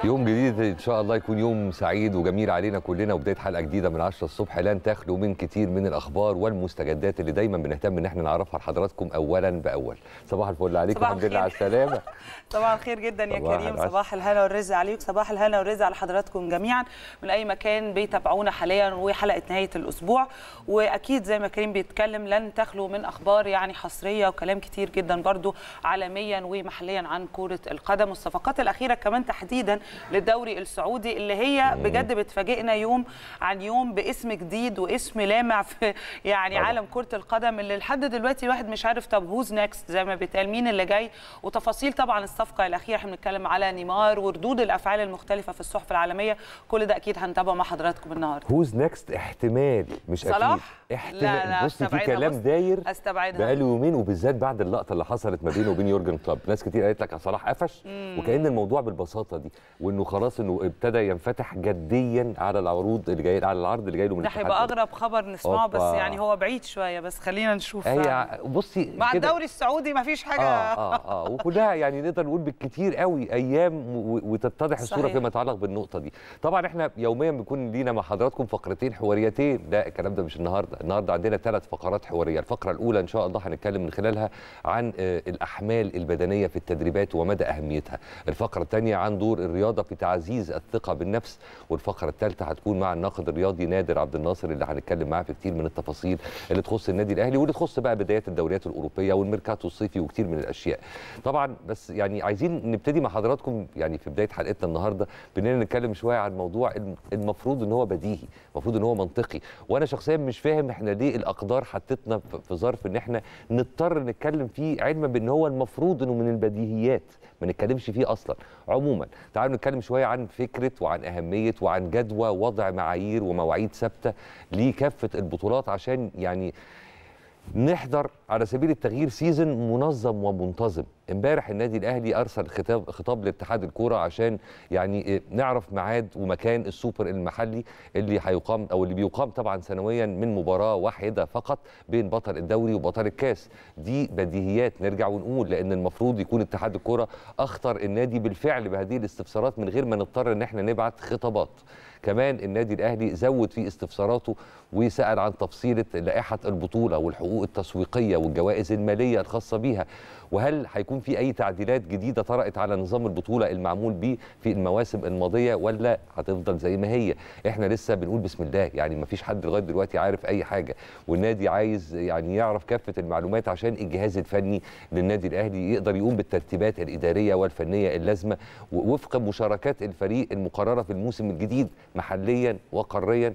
يوم جديد ان شاء الله يكون يوم سعيد وجميل علينا كلنا وبدايه حلقه جديده من 10 الصبح لن تخلو من كتير من الاخبار والمستجدات اللي دايما بنهتم ان احنا نعرفها لحضراتكم اولا باول صباح الفل عليكم صباح الحمد لله على الخير. السلامه صباح الخير جدا يا صباح كريم العسل. صباح الهنا والرزق عليك صباح الهنا والرزق على حضراتكم جميعا من اي مكان بيتابعونا حاليا وحلقه نهايه الاسبوع واكيد زي ما كريم بيتكلم لن تخلو من اخبار يعني حصريه وكلام كتير جدا برضو عالميا ومحليا عن كره القدم والصفقات الاخيره كمان تحديدا للدوري السعودي اللي هي بجد بتفاجئنا يوم عن يوم باسم جديد واسم لامع في يعني طبعا. عالم كره القدم اللي لحد دلوقتي الواحد مش عارف طب هوز نيكست زي ما بيتقال مين اللي جاي وتفاصيل طبعا الصفقه الاخيره احنا بنتكلم على نيمار وردود الافعال المختلفه في الصحف العالميه كل ده اكيد هنتابعه مع حضراتكم النهارده هوز نيكست احتمال مش صلاح؟ اكيد احتمال لا، لا، بصي في أستبعدها. كلام بص، داير استبعدها بقاله يومين وبالذات بعد اللقطه اللي حصلت ما بينه وبين يورجن كلوب ناس كتير قالت لك يا صلاح قفش وكان الموضوع بالبساطه دي وانه خلاص انه ابتدى ينفتح جديا على العروض اللي جاي على العرض اللي جاي له من ده الاتحاد هيبقى اغرب خبر نسمعه بس أوبا. يعني هو بعيد شويه بس خلينا نشوف هي بصي مع كده- الدوري السعودي ما فيش حاجه اه اه اه وكلها يعني نقدر نقول بالكتير قوي ايام و- وتتضح الصوره صحيح. فيما يتعلق بالنقطه دي طبعا احنا يوميا بيكون لينا مع حضراتكم فقرتين حواريتين لا الكلام ده مش النهارده النهارده عندنا ثلاث فقرات حواريه الفقره الاولى ان شاء الله هنتكلم من خلالها عن آه، الاحمال البدنيه في التدريبات ومدى اهميتها الفقره الثانيه عن دور الرياضه في تعزيز الثقه بالنفس والفقره الثالثه هتكون مع الناقد الرياضي نادر عبد الناصر اللي هنتكلم معاه في كتير من التفاصيل اللي تخص النادي الاهلي واللي تخص بقى بدايات الدوريات الاوروبيه والميركاتو الصيفي وكتير من الاشياء طبعا بس يعني عايزين نبتدي مع حضراتكم يعني في بدايه حلقتنا النهارده باننا نتكلم شويه عن موضوع الم- المفروض ان هو بديهي المفروض ان هو منطقي وانا شخصيا مش فاهم احنا ليه الاقدار حطتنا في- في ظرف ان احنا نضطر نتكلم فيه علما بان هو المفروض انه من البديهيات ما نتكلمش فيه اصلا عموما تعالوا نتكلم شويه عن فكره وعن اهميه وعن جدوى وضع معايير ومواعيد ثابته لكافه البطولات عشان يعني نحضر على سبيل التغيير سيزن منظم ومنتظم امبارح النادي الاهلي ارسل خطاب خطاب لاتحاد الكوره عشان يعني إيه، نعرف ميعاد ومكان السوبر المحلي اللي هيقام او اللي بيقام طبعا سنويا من مباراه واحده فقط بين بطل الدوري وبطل الكاس دي بديهيات نرجع ونقول لان المفروض يكون اتحاد الكوره اخطر النادي بالفعل بهذه الاستفسارات من غير ما نضطر ان احنا نبعت خطابات كمان النادي الاهلي زود في استفساراته وسال عن تفصيله لائحه البطوله والحقوق التسويقيه والجوائز الماليه الخاصه بيها وهل هيكون في اي تعديلات جديده طرأت على نظام البطوله المعمول به في المواسم الماضيه ولا هتفضل زي ما هي احنا لسه بنقول بسم الله يعني ما فيش حد لغايه دلوقتي عارف اي حاجه والنادي عايز يعني يعرف كافه المعلومات عشان الجهاز الفني للنادي الاهلي يقدر يقوم بالترتيبات الاداريه والفنيه اللازمه ووفق مشاركات الفريق المقرره في الموسم الجديد محليا وقاريا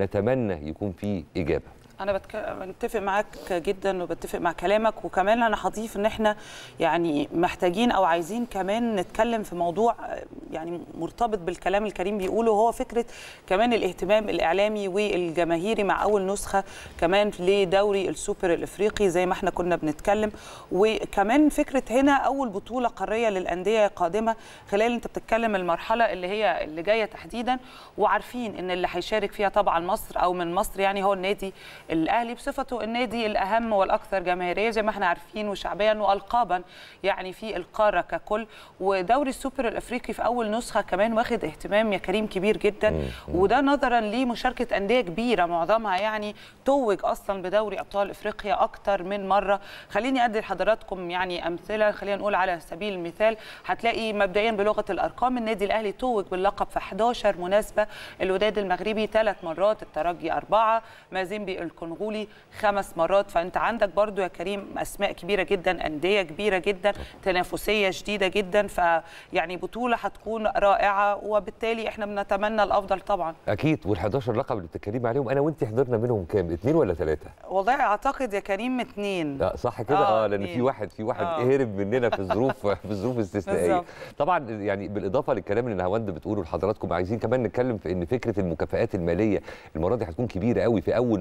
نتمنى يكون في اجابه انا بتك... بتفق معاك جدا وبتفق مع كلامك وكمان انا هضيف ان احنا يعني محتاجين او عايزين كمان نتكلم في موضوع آه، يعني مرتبط بالكلام الكريم بيقوله هو فكره كمان الاهتمام الاعلامي والجماهيري مع اول نسخه كمان لدوري السوبر الافريقي زي ما احنا كنا بنتكلم وكمان فكره هنا اول بطوله قاريه للانديه قادمه خلال انت بتتكلم المرحله اللي هي اللي جايه تحديدا وعارفين ان اللي هيشارك فيها طبعا مصر او من مصر يعني هو النادي الاهلي بصفته النادي الاهم والاكثر جماهيريه زي ما احنا عارفين وشعبيا والقابا يعني في القاره ككل ودوري السوبر الافريقي في اول نسخه كمان واخد اهتمام يا كريم كبير جدا وده نظرا لمشاركه انديه كبيره معظمها يعني توج اصلا بدوري ابطال افريقيا اكتر من مره خليني ادي لحضراتكم يعني امثله خلينا نقول على سبيل المثال هتلاقي مبدئيا بلغه الارقام النادي الاهلي توج باللقب في 11 مناسبه الوداد المغربي ثلاث مرات الترجي اربعه مازيمبي الكونغولي خمس مرات فانت عندك برضو يا كريم اسماء كبيره جدا انديه كبيره جدا تنافسيه شديده جدا فيعني بطوله هتكون رائعه وبالتالي احنا بنتمنى الافضل طبعا اكيد وال11 لقب اللي بتتكلمي عليهم انا وانت حضرنا منهم كام اثنين ولا ثلاثه والله اعتقد يا كريم اتنين لا صح كده آه، اه لان اتنين. في واحد في واحد آه. هرب مننا في ظروف في ظروف استثنائيه بالظبط. طبعا يعني بالاضافه للكلام اللي نهاوند بتقوله لحضراتكم عايزين كمان نتكلم في ان فكره المكافآت الماليه المره دي هتكون كبيره قوي في اول نسخه من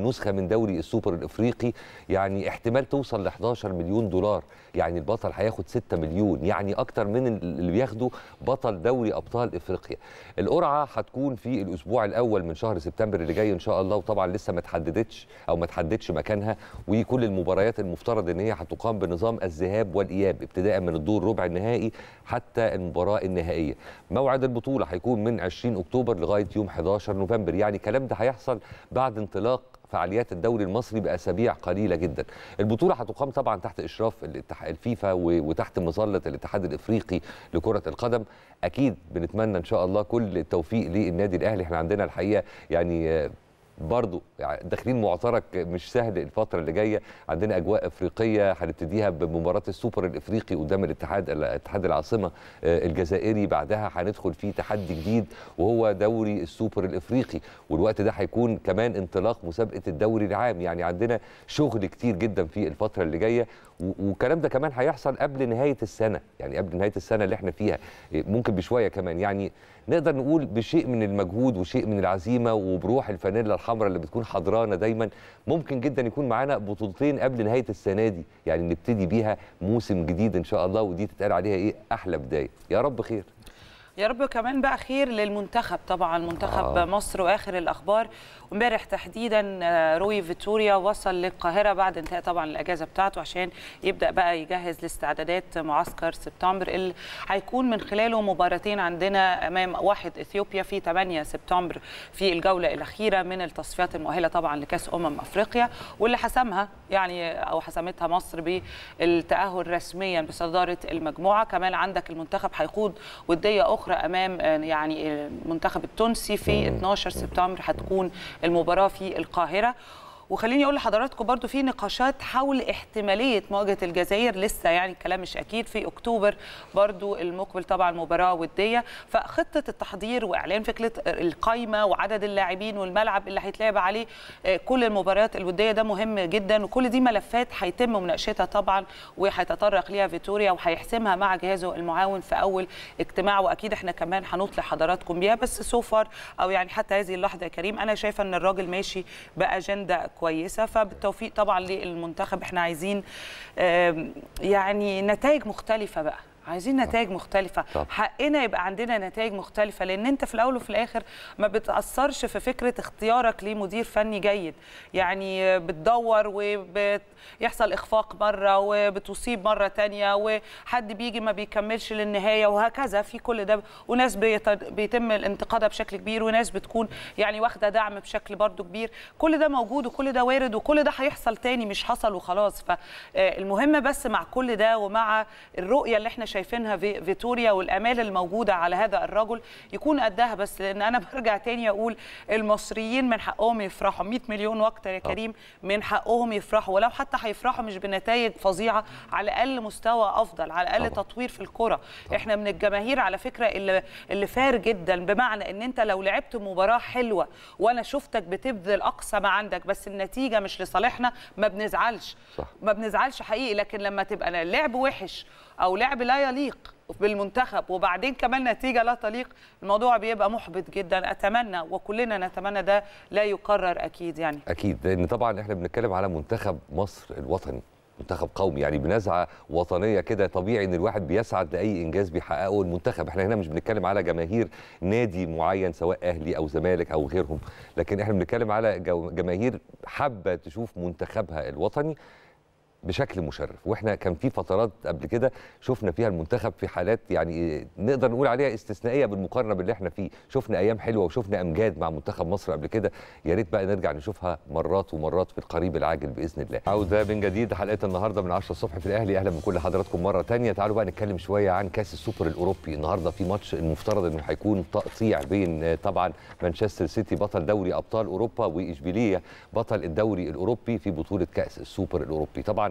من دوري السوبر الافريقي يعني احتمال توصل ل 11 مليون دولار يعني البطل هياخد 6 مليون يعني اكتر من اللي بياخده بطل دوري ابطال افريقيا القرعه هتكون في الاسبوع الاول من شهر سبتمبر اللي جاي ان شاء الله وطبعا لسه ما تحددتش او ما تحددش مكانها وكل المباريات المفترض ان هي هتقام بنظام الذهاب والاياب ابتداء من الدور ربع النهائي حتى المباراه النهائيه موعد البطوله هيكون من 20 اكتوبر لغايه يوم 11 نوفمبر يعني الكلام ده هيحصل بعد انطلاق فعاليات الدوري المصري باسابيع قليله جدا. البطوله هتقام طبعا تحت اشراف الفيفا وتحت مظله الاتحاد الافريقي لكره القدم. اكيد بنتمنى ان شاء الله كل التوفيق للنادي الاهلي، احنا عندنا الحقيقه يعني برضو يعني داخلين معترك مش سهل الفتره اللي جايه عندنا اجواء افريقيه هنبتديها بمباراه السوبر الافريقي قدام الاتحاد اتحاد العاصمه الجزائري بعدها هندخل في تحدي جديد وهو دوري السوبر الافريقي والوقت ده هيكون كمان انطلاق مسابقه الدوري العام يعني عندنا شغل كتير جدا في الفتره اللي جايه والكلام ده كمان هيحصل قبل نهايه السنه يعني قبل نهايه السنه اللي احنا فيها ممكن بشويه كمان يعني نقدر نقول بشيء من المجهود وشيء من العزيمه وبروح الفانيلا الحمراء اللي بتكون حضرانا دايما ممكن جدا يكون معانا بطولتين قبل نهايه السنه دي يعني نبتدي بيها موسم جديد ان شاء الله ودي تتقال عليها ايه احلى بدايه يا رب خير يا رب كمان بقى خير للمنتخب طبعا منتخب آه. مصر واخر الاخبار وامبارح تحديدا روي فيتوريا وصل للقاهره بعد انتهاء طبعا الاجازه بتاعته عشان يبدا بقى يجهز لاستعدادات معسكر سبتمبر اللي هيكون من خلاله مباراتين عندنا امام واحد اثيوبيا في 8 سبتمبر في الجوله الاخيره من التصفيات المؤهله طبعا لكاس امم افريقيا واللي حسمها يعني او حسمتها مصر بالتاهل رسميا بصداره المجموعه كمان عندك المنتخب هيخوض وديه اخرى امام يعني المنتخب التونسي في 12 سبتمبر هتكون المباراه في القاهره وخليني اقول لحضراتكم برضو في نقاشات حول احتماليه مواجهه الجزائر لسه يعني الكلام مش اكيد في اكتوبر برضو المقبل طبعا مباراه وديه فخطه التحضير واعلان فكره القايمه وعدد اللاعبين والملعب اللي هيتلعب عليه كل المباريات الوديه ده مهم جدا وكل دي ملفات هيتم مناقشتها طبعا وهيتطرق ليها فيتوريا وهيحسمها مع جهازه المعاون في اول اجتماع واكيد احنا كمان هنطلع حضراتكم بيها بس سوفر او يعني حتى هذه اللحظه يا كريم انا شايفه ان الراجل ماشي باجنده كويسه فبالتوفيق طبعا للمنتخب احنا عايزين يعني نتائج مختلفه بقى عايزين نتائج مختلفه طب. حقنا يبقى عندنا نتائج مختلفه لان انت في الاول وفي الاخر ما بتاثرش في فكره اختيارك لمدير فني جيد يعني بتدور وبيحصل اخفاق مره وبتصيب مره تانية وحد بيجي ما بيكملش للنهايه وهكذا في كل ده وناس بيتم الانتقادها بشكل كبير وناس بتكون يعني واخده دعم بشكل برضو كبير كل ده موجود وكل ده وارد وكل ده هيحصل تاني مش حصل وخلاص فالمهم بس مع كل ده ومع الرؤيه اللي احنا شايفينها في فيتوريا والامال الموجوده على هذا الرجل يكون قدها بس لان انا برجع تاني اقول المصريين من حقهم يفرحوا 100 مليون واكتر يا كريم من حقهم يفرحوا ولو حتى هيفرحوا مش بنتائج فظيعه على الاقل مستوى افضل على الاقل طبعا. تطوير في الكره احنا من الجماهير على فكره اللي اللي فار جدا بمعنى ان انت لو لعبت مباراه حلوه وانا شفتك بتبذل اقصى ما عندك بس النتيجه مش لصالحنا ما بنزعلش صح. ما بنزعلش حقيقي لكن لما تبقى لعب وحش او لعب لا يليق بالمنتخب وبعدين كمان نتيجه لا تليق الموضوع بيبقى محبط جدا اتمنى وكلنا نتمنى ده لا يكرر اكيد يعني اكيد لان طبعا احنا بنتكلم على منتخب مصر الوطني منتخب قومي يعني بنزعه وطنيه كده طبيعي ان الواحد بيسعد لاي انجاز بيحققه المنتخب احنا هنا مش بنتكلم على جماهير نادي معين سواء اهلي او زمالك او غيرهم لكن احنا بنتكلم على جماهير حابه تشوف منتخبها الوطني بشكل مشرف واحنا كان في فترات قبل كده شفنا فيها المنتخب في حالات يعني نقدر نقول عليها استثنائيه بالمقارنه باللي احنا فيه شفنا ايام حلوه وشفنا امجاد مع منتخب مصر قبل كده يا ريت بقى نرجع نشوفها مرات ومرات في القريب العاجل باذن الله عوده من جديد حلقه النهارده من 10 الصبح في الاهلي اهلا بكل حضراتكم مره ثانيه تعالوا بقى نتكلم شويه عن كاس السوبر الاوروبي النهارده في ماتش المفترض انه هيكون تقطيع بين طبعا مانشستر سيتي بطل دوري ابطال اوروبا واشبيليه بطل الدوري الاوروبي في بطوله كاس السوبر الاوروبي طبعا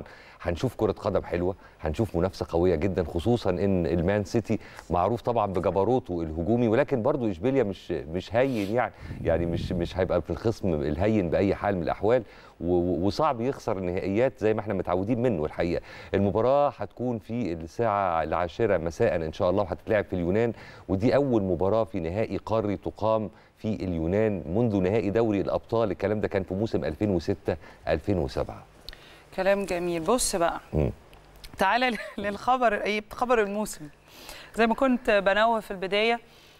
هنشوف كره قدم حلوه هنشوف منافسه قويه جدا خصوصا ان المان سيتي معروف طبعا بجبروته الهجومي ولكن برضو اشبيليا مش مش هين يعني يعني مش مش هيبقى في الخصم الهين باي حال من الاحوال و- و- وصعب يخسر النهائيات زي ما احنا متعودين منه الحقيقه المباراه هتكون في الساعه العاشره مساء ان شاء الله وهتتلعب في اليونان ودي اول مباراه في نهائي قاري تقام في اليونان منذ نهائي دوري الابطال الكلام ده كان في موسم 2006 2007 كلام جميل بص بقى مم. تعالى للخبر ايه خبر الموسم زي ما كنت بنوه في البدايه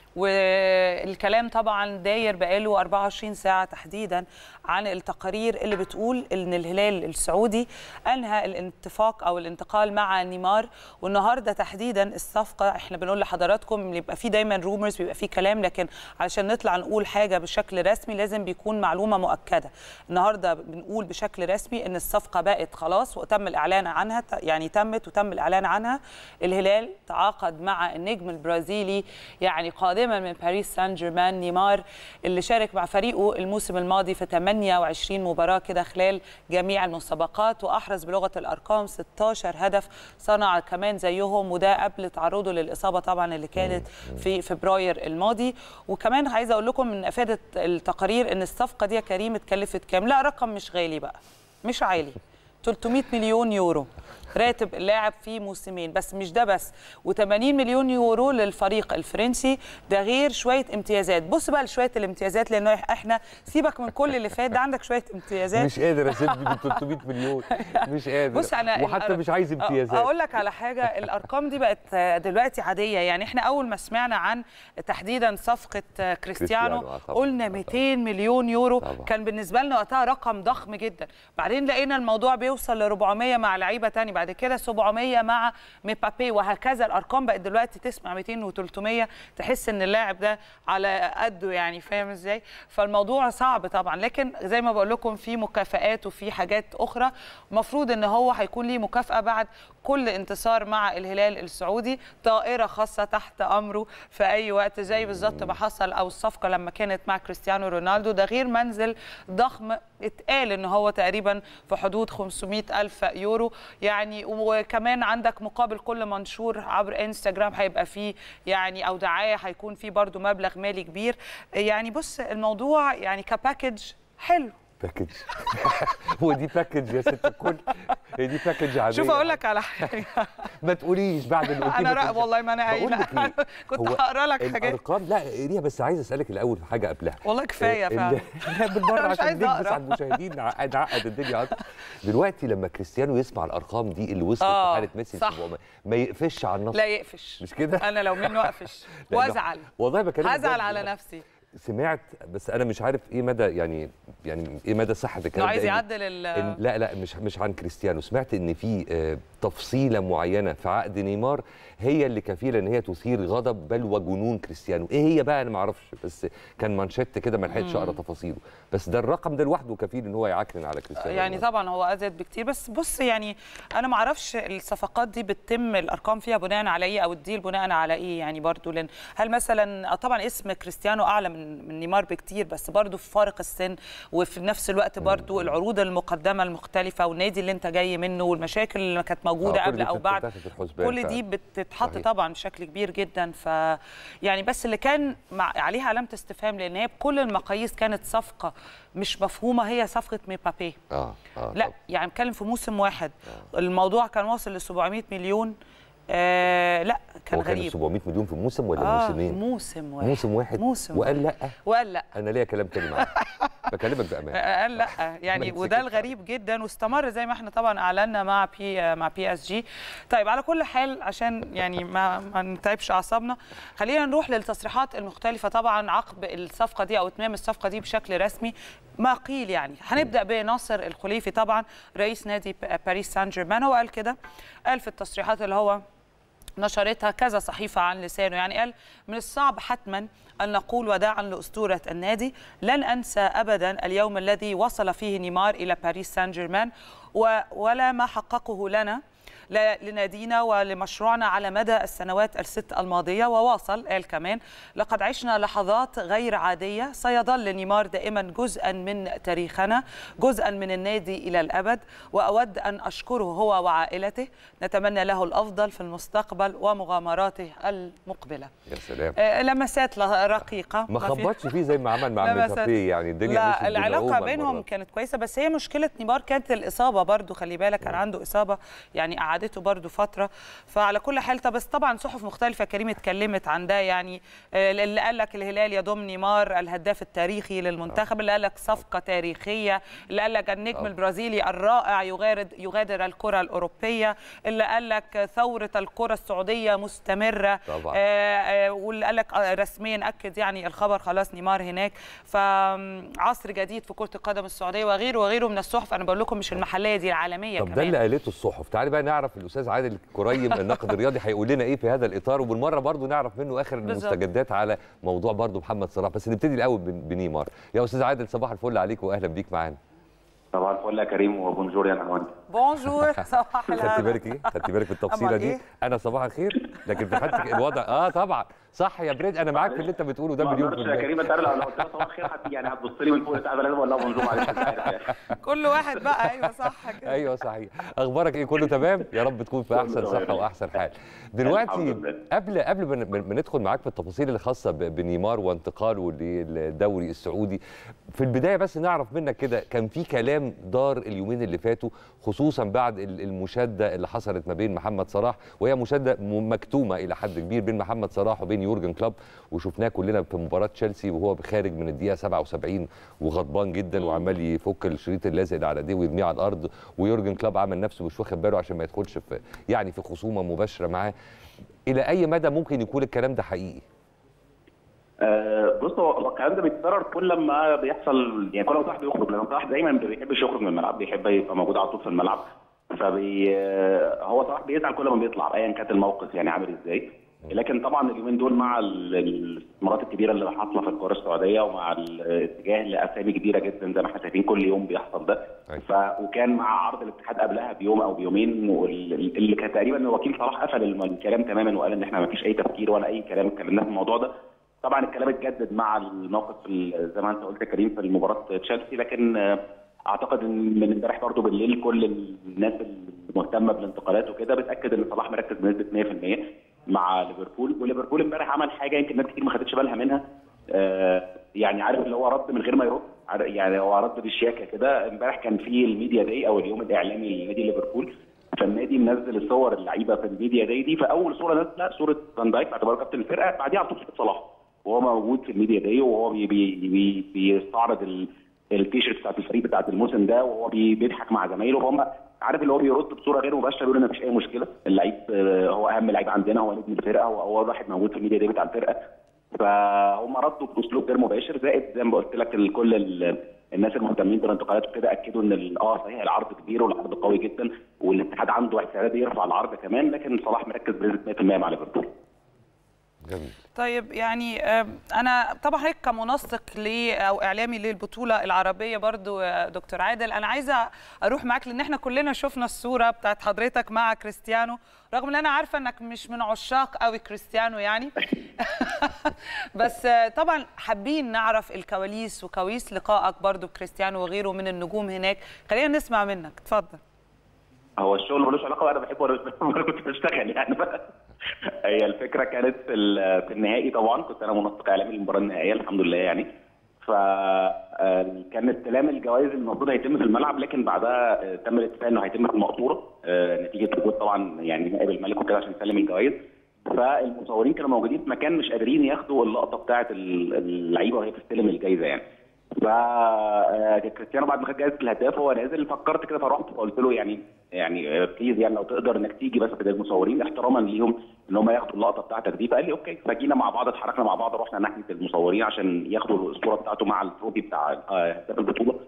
والكلام طبعا داير بقاله 24 ساعه تحديدا عن التقارير اللي بتقول ان الهلال السعودي انهى الاتفاق او الانتقال مع نيمار والنهارده تحديدا الصفقه احنا بنقول لحضراتكم بيبقى في دايما رومرز بيبقى في كلام لكن علشان نطلع نقول حاجه بشكل رسمي لازم بيكون معلومه مؤكده النهارده بنقول بشكل رسمي ان الصفقه بقت خلاص وتم الاعلان عنها يعني تمت وتم الاعلان عنها الهلال تعاقد مع النجم البرازيلي يعني قادما من باريس سان جيرمان نيمار اللي شارك مع فريقه الموسم الماضي في 28 مباراه كده خلال جميع المسابقات واحرز بلغه الارقام 16 هدف صنع كمان زيهم وده قبل تعرضه للاصابه طبعا اللي كانت في فبراير الماضي وكمان عايزه اقول لكم من افاده التقارير ان الصفقه دي يا كريم اتكلفت كام لا رقم مش غالي بقى مش عالي 300 مليون يورو راتب اللاعب في موسمين بس مش ده بس و80 مليون يورو للفريق الفرنسي ده غير شويه امتيازات بص بقى لشويه الامتيازات لانه احنا سيبك من كل اللي فات ده عندك شويه امتيازات مش قادر اسيبني ب 300 مليون مش قادر بص انا وحتى الأر- مش عايز امتيازات اقول لك على حاجه الارقام دي بقت دلوقتي عاديه يعني احنا اول ما سمعنا عن تحديدا صفقه كريستيانو كريستيانو، آه طبعاً، قلنا آه طبعاً. 200 مليون يورو طبعاً. كان بالنسبه لنا وقتها رقم ضخم جدا بعدين لقينا الموضوع بيوصل ل 400 مع لعيبه تاني بعد كده 700 مع مبابي وهكذا الارقام بقت دلوقتي تسمع 200 و300 تحس ان اللاعب ده على قده يعني فاهم ازاي فالموضوع صعب طبعا لكن زي ما بقول لكم في مكافآت وفي حاجات اخرى المفروض ان هو هيكون ليه مكافاه بعد كل انتصار مع الهلال السعودي طائره خاصه تحت امره في اي وقت زي بالظبط ما حصل او الصفقه لما كانت مع كريستيانو رونالدو ده غير منزل ضخم اتقال ان هو تقريبا في حدود 500 الف يورو يعني وكمان عندك مقابل كل منشور عبر انستغرام هيبقى فيه يعني او دعايه هيكون فيه برضو مبلغ مالي كبير يعني بص الموضوع يعني كباكج حلو باكج هو دي باكج يا ست الكل هي دي باكج عاديه شوف اقول لك على حاجه ما تقوليش بعد اللي قلتيه انا ما رأ... تقوليش. والله ما انا بقول قايله لك إيه؟ كنت هو هقرا لك حاجات الارقام لا اقريها بس عايز اسالك الاول في حاجه قبلها والله كفايه ال- فعلا لا بالمره أنا مش عشان عايزة نكبس أقرأ. على المشاهدين نع- نعقد الدنيا اكتر دلوقتي لما كريستيانو يسمع الارقام دي اللي وصلت آه، في حاله ميسي صح. 700 ما يقفش على النص لا يقفش مش كده انا لو منه اقفش لأنه- وازعل والله بكلمك هزعل بجد على يعني. نفسي سمعت بس انا مش عارف ايه مدى يعني يعني ايه مدى صحه انه الكلام ده عايز إن- يعدل ال إن لا لا مش مش عن كريستيانو سمعت ان في آه، تفصيله معينه في عقد نيمار هي اللي كفيله ان هي تثير غضب بل وجنون كريستيانو ايه هي بقى انا ما اعرفش بس كان مانشيت كده ما لحقتش اقرا تفاصيله بس ده الرقم ده لوحده كفيل ان هو يعكنن على كريستيانو يعني رونالدو. طبعا هو ازيد بكتير بس بص يعني انا ما اعرفش الصفقات دي بتتم الارقام فيها بناء على ايه او الديل بناء على ايه يعني برضو لان هل مثلا آه طبعا اسم كريستيانو اعلى من من نيمار بكتير بس برضو في فارق السن وفي نفس الوقت برضو العروض المقدمه المختلفه والنادي اللي انت جاي منه والمشاكل اللي كانت موجوده آه، كل قبل دي او بعد بتتاخد في الحسبان كل فعلا. دي بتتحط صحيح. طبعا بشكل كبير جدا ف يعني بس اللي كان مع عليها علامه استفهام لان هي بكل المقاييس كانت صفقه مش مفهومه هي صفقه مبابي اه اه لا طب. يعني بتكلم في موسم واحد الموضوع كان واصل ل 700 مليون آه لا كان هو كان غريب 700 مليون في موسم ولا آه موسمين موسم واحد موسم واحد موسم وقال لا وقال لا انا ليا كلام تاني معاك بكلمك بامان قال لا يعني ما وده يتسكتش. الغريب جدا واستمر زي ما احنا طبعا اعلنا مع بي مع بي اس جي طيب على كل حال عشان يعني ما ما نتعبش اعصابنا خلينا نروح للتصريحات المختلفه طبعا عقب الصفقه دي او اتمام الصفقه دي بشكل رسمي ما قيل يعني هنبدا بناصر الخليفي طبعا رئيس نادي باريس سان جيرمان هو قال كده قال في التصريحات اللي هو نشرتها كذا صحيفة عن لسانه يعني قال من الصعب حتما أن نقول وداعا لأسطورة النادي لن أنسى أبدا اليوم الذي وصل فيه نيمار إلى باريس سان جيرمان و- ولا ما حققه لنا لنادينا ولمشروعنا على مدى السنوات الست الماضيه وواصل قال كمان لقد عشنا لحظات غير عاديه سيظل نيمار دائما جزءا من تاريخنا جزءا من النادي الى الابد واود ان اشكره هو وعائلته نتمنى له الافضل في المستقبل ومغامراته المقبله يا سلام آه، لمسات ل- رقيقه ما في- خبطش فيه زي ما عمل مع لمسات. مبابي يعني الدنيا لا مشيت العلاقه بنعومة بينهم المرة دي. كانت كويسه بس هي مشكله نيمار كانت الاصابه برضو خلي بالك كان عنده اصابه يعني قعدته برضو فتره فعلى كل حال طب بس طبعا صحف مختلفه كريم اتكلمت عن ده يعني آه، اللي قال لك الهلال يضم نيمار الهداف التاريخي للمنتخب اللي قال لك صفقه تاريخيه اللي قال لك النجم طبعا. البرازيلي الرائع يغادر يغادر الكره الاوروبيه اللي قال لك ثوره الكره السعوديه مستمره طبعا. آه، آه، واللي قال لك آه، رسميا اكد يعني الخبر خلاص نيمار هناك فعصر جديد في كره القدم السعوديه وغيره وغيره من الصحف انا بقول لكم مش المحليه دي العالميه طب ده كمان اللي قالته الصحف تعالي بقى نعرف الاستاذ عادل كريم الناقد الرياضي هيقول لنا ايه في هذا الاطار وبالمره برضو نعرف منه اخر بالظبط. المستجدات على موضوع برضو محمد صلاح بس نبتدي الاول بن- بنيمار يا استاذ عادل صباح الفل عليك واهلا بيك معانا طبعا الفل يا كريم وبونجور يا نهوان بونجور صباح خدت الخير بالك ايه خدت بالك بالتفصيله أمال دي إيه؟ انا صباح الخير لكن في حد الوضع اه طبعا صح يا بريد انا معاك في اللي انت بتقوله ده ما مليون في اقدرش يا المية كريم انت عارف لو لو قلت لها صباح الخير هت- يعني هتبص لي من فوق تعالى لازم اقول لها بونجور معلش انت عارف يعني. كل واحد بقى ايوه صح كده ايوه صحيح اخبارك ايه كله تمام يا رب تكون في احسن كله تمام. صحه واحسن حال دلوقتي الحمد لله. قبل قبل ما ن- ما ندخل معاك في التفاصيل الخاصه ب- بنيمار وانتقاله للدوري السعودي في البدايه بس نعرف منك كده كان في كلام دار اليومين اللي فاتوا خصوصا بعد ال- المشاده اللي حصلت ما بين محمد صلاح وهي مشاده م- مكتومه الى حد كبير بين محمد صلاح وبين يورجن كلوب وشفناه كلنا في مباراه تشيلسي وهو خارج من الدقيقه 77 وغضبان جدا وعمال يفك الشريط اللازق اللي على ايديه ويرميه على الارض ويورجن كلوب عمل نفسه مش واخد باله عشان ما يدخلش في يعني في خصومه مباشره معاه الى اي مدى ممكن يكون الكلام ده حقيقي آه، بص هو هو الكلام ده بيتكرر كل ما بيحصل يعني كل ما صلاح بيخرج لان صلاح دايما ما بيحبش يخرج من الملعب بيحب يبقى موجود على طول في الملعب فبي آه، هو صلاح بيزعل كل ما بيطلع ايا كانت الموقف يعني عامل ازاي لكن طبعا اليومين دول مع ال- الاستثمارات الكبيره اللي حاصله في الكره السعوديه ومع الاتجاه لاسامي كبيره جدا زي ما احنا شايفين كل يوم بيحصل ده أيوة. ف وكان مع عرض الاتحاد قبلها بيوم او بيومين وال- اللي كان تقريبا وكيل صلاح قفل الم- الكلام تماما وقال ان احنا ما فيش اي تفكير ولا اي كلام اتكلمنا في الموضوع ده طبعا الكلام اتجدد مع الموقف ال- زي ما انت قلت يا كريم في المباراه تشيلسي لكن آه، اعتقد ان من امبارح برضه بالليل كل الناس المهتمه بالانتقالات وكده بتاكد ان صلاح مركز بنسبه 100% مع ليفربول وليفربول امبارح عمل حاجه يمكن ناس كتير ما خدتش بالها منها آه، يعني عارف اللي هو رد من غير ما يرد عار- يعني هو رد بالشياكه كده امبارح كان في الميديا داي او اليوم الاعلامي لنادي ليفربول فالنادي منزل الصور اللعيبه في الميديا داي دي فاول صوره نازله صوره فان دايك باعتباره كابتن الفرقه بعديها على طول صورة صلاح وهو موجود في الميديا داي وهو بي بي بي بيستعرض ال- التيشيرت بتاعت الفريق بتاعت الموسم ده وهو بي- بيضحك مع زمايله فهم عارف اللي هو بيرد بصوره غير مباشره بيقول ان مفيش اي مشكله اللعيب آه، هو اهم لعيب عندنا هو نجم الفرقه هو اول واحد موجود في الميديا دي بتاع الفرقه فهم ردوا باسلوب غير مباشر زائد زي ما قلت لك ال- كل ال- الناس المهتمين بالانتقالات وكده اكدوا ان ال- اه صحيح العرض كبير والعرض قوي جدا والاتحاد عنده استعداد يرفع العرض كمان لكن صلاح مركز بنسبه 100% مع ليفربول جميل طيب يعني آه، انا طبعا هيك كمنسق ل او اعلامي للبطوله العربيه برضو يا دكتور عادل انا عايزه اروح معاك لان احنا كلنا شفنا الصوره بتاعت حضرتك مع كريستيانو رغم ان انا عارفه انك مش من عشاق قوي كريستيانو يعني بس آه، طبعا حابين نعرف الكواليس وكواليس لقائك برضو بكريستيانو وغيره من النجوم هناك خلينا نسمع منك اتفضل هو الشغل ملوش علاقه انا بحبه ولا مش بحبه انا كنت بشتغل يعني بقى. هي الفكره كانت في ال- في النهائي طبعا كنت انا منسق اعلامي للمباراه النهائيه الحمد لله يعني ف آه، كان استلام الجوائز المفروض هيتم في الملعب لكن بعدها آه، تم الاتفاق انه هيتم في المقصوره آه، نتيجه وجود طبعا يعني نائب الملك وكده عشان يسلم الجوائز فالمصورين كانوا موجودين في مكان مش قادرين ياخدوا اللقطه بتاعه اللعيبه وهي بتستلم الجائزه يعني فكريستيانو بعد ما خد جائزه الهداف هو نازل فكرت كده فرحت فقلت له يعني يعني بليز يعني لو تقدر انك تيجي بس كده المصورين احتراما ليهم ان هم ياخدوا اللقطه بتاعتك دي فقال لي اوكي فجينا مع بعض اتحركنا مع بعض رحنا ناحيه المصورين عشان ياخدوا الصوره بتاعته مع التروفي بتاع آه، هداف البطوله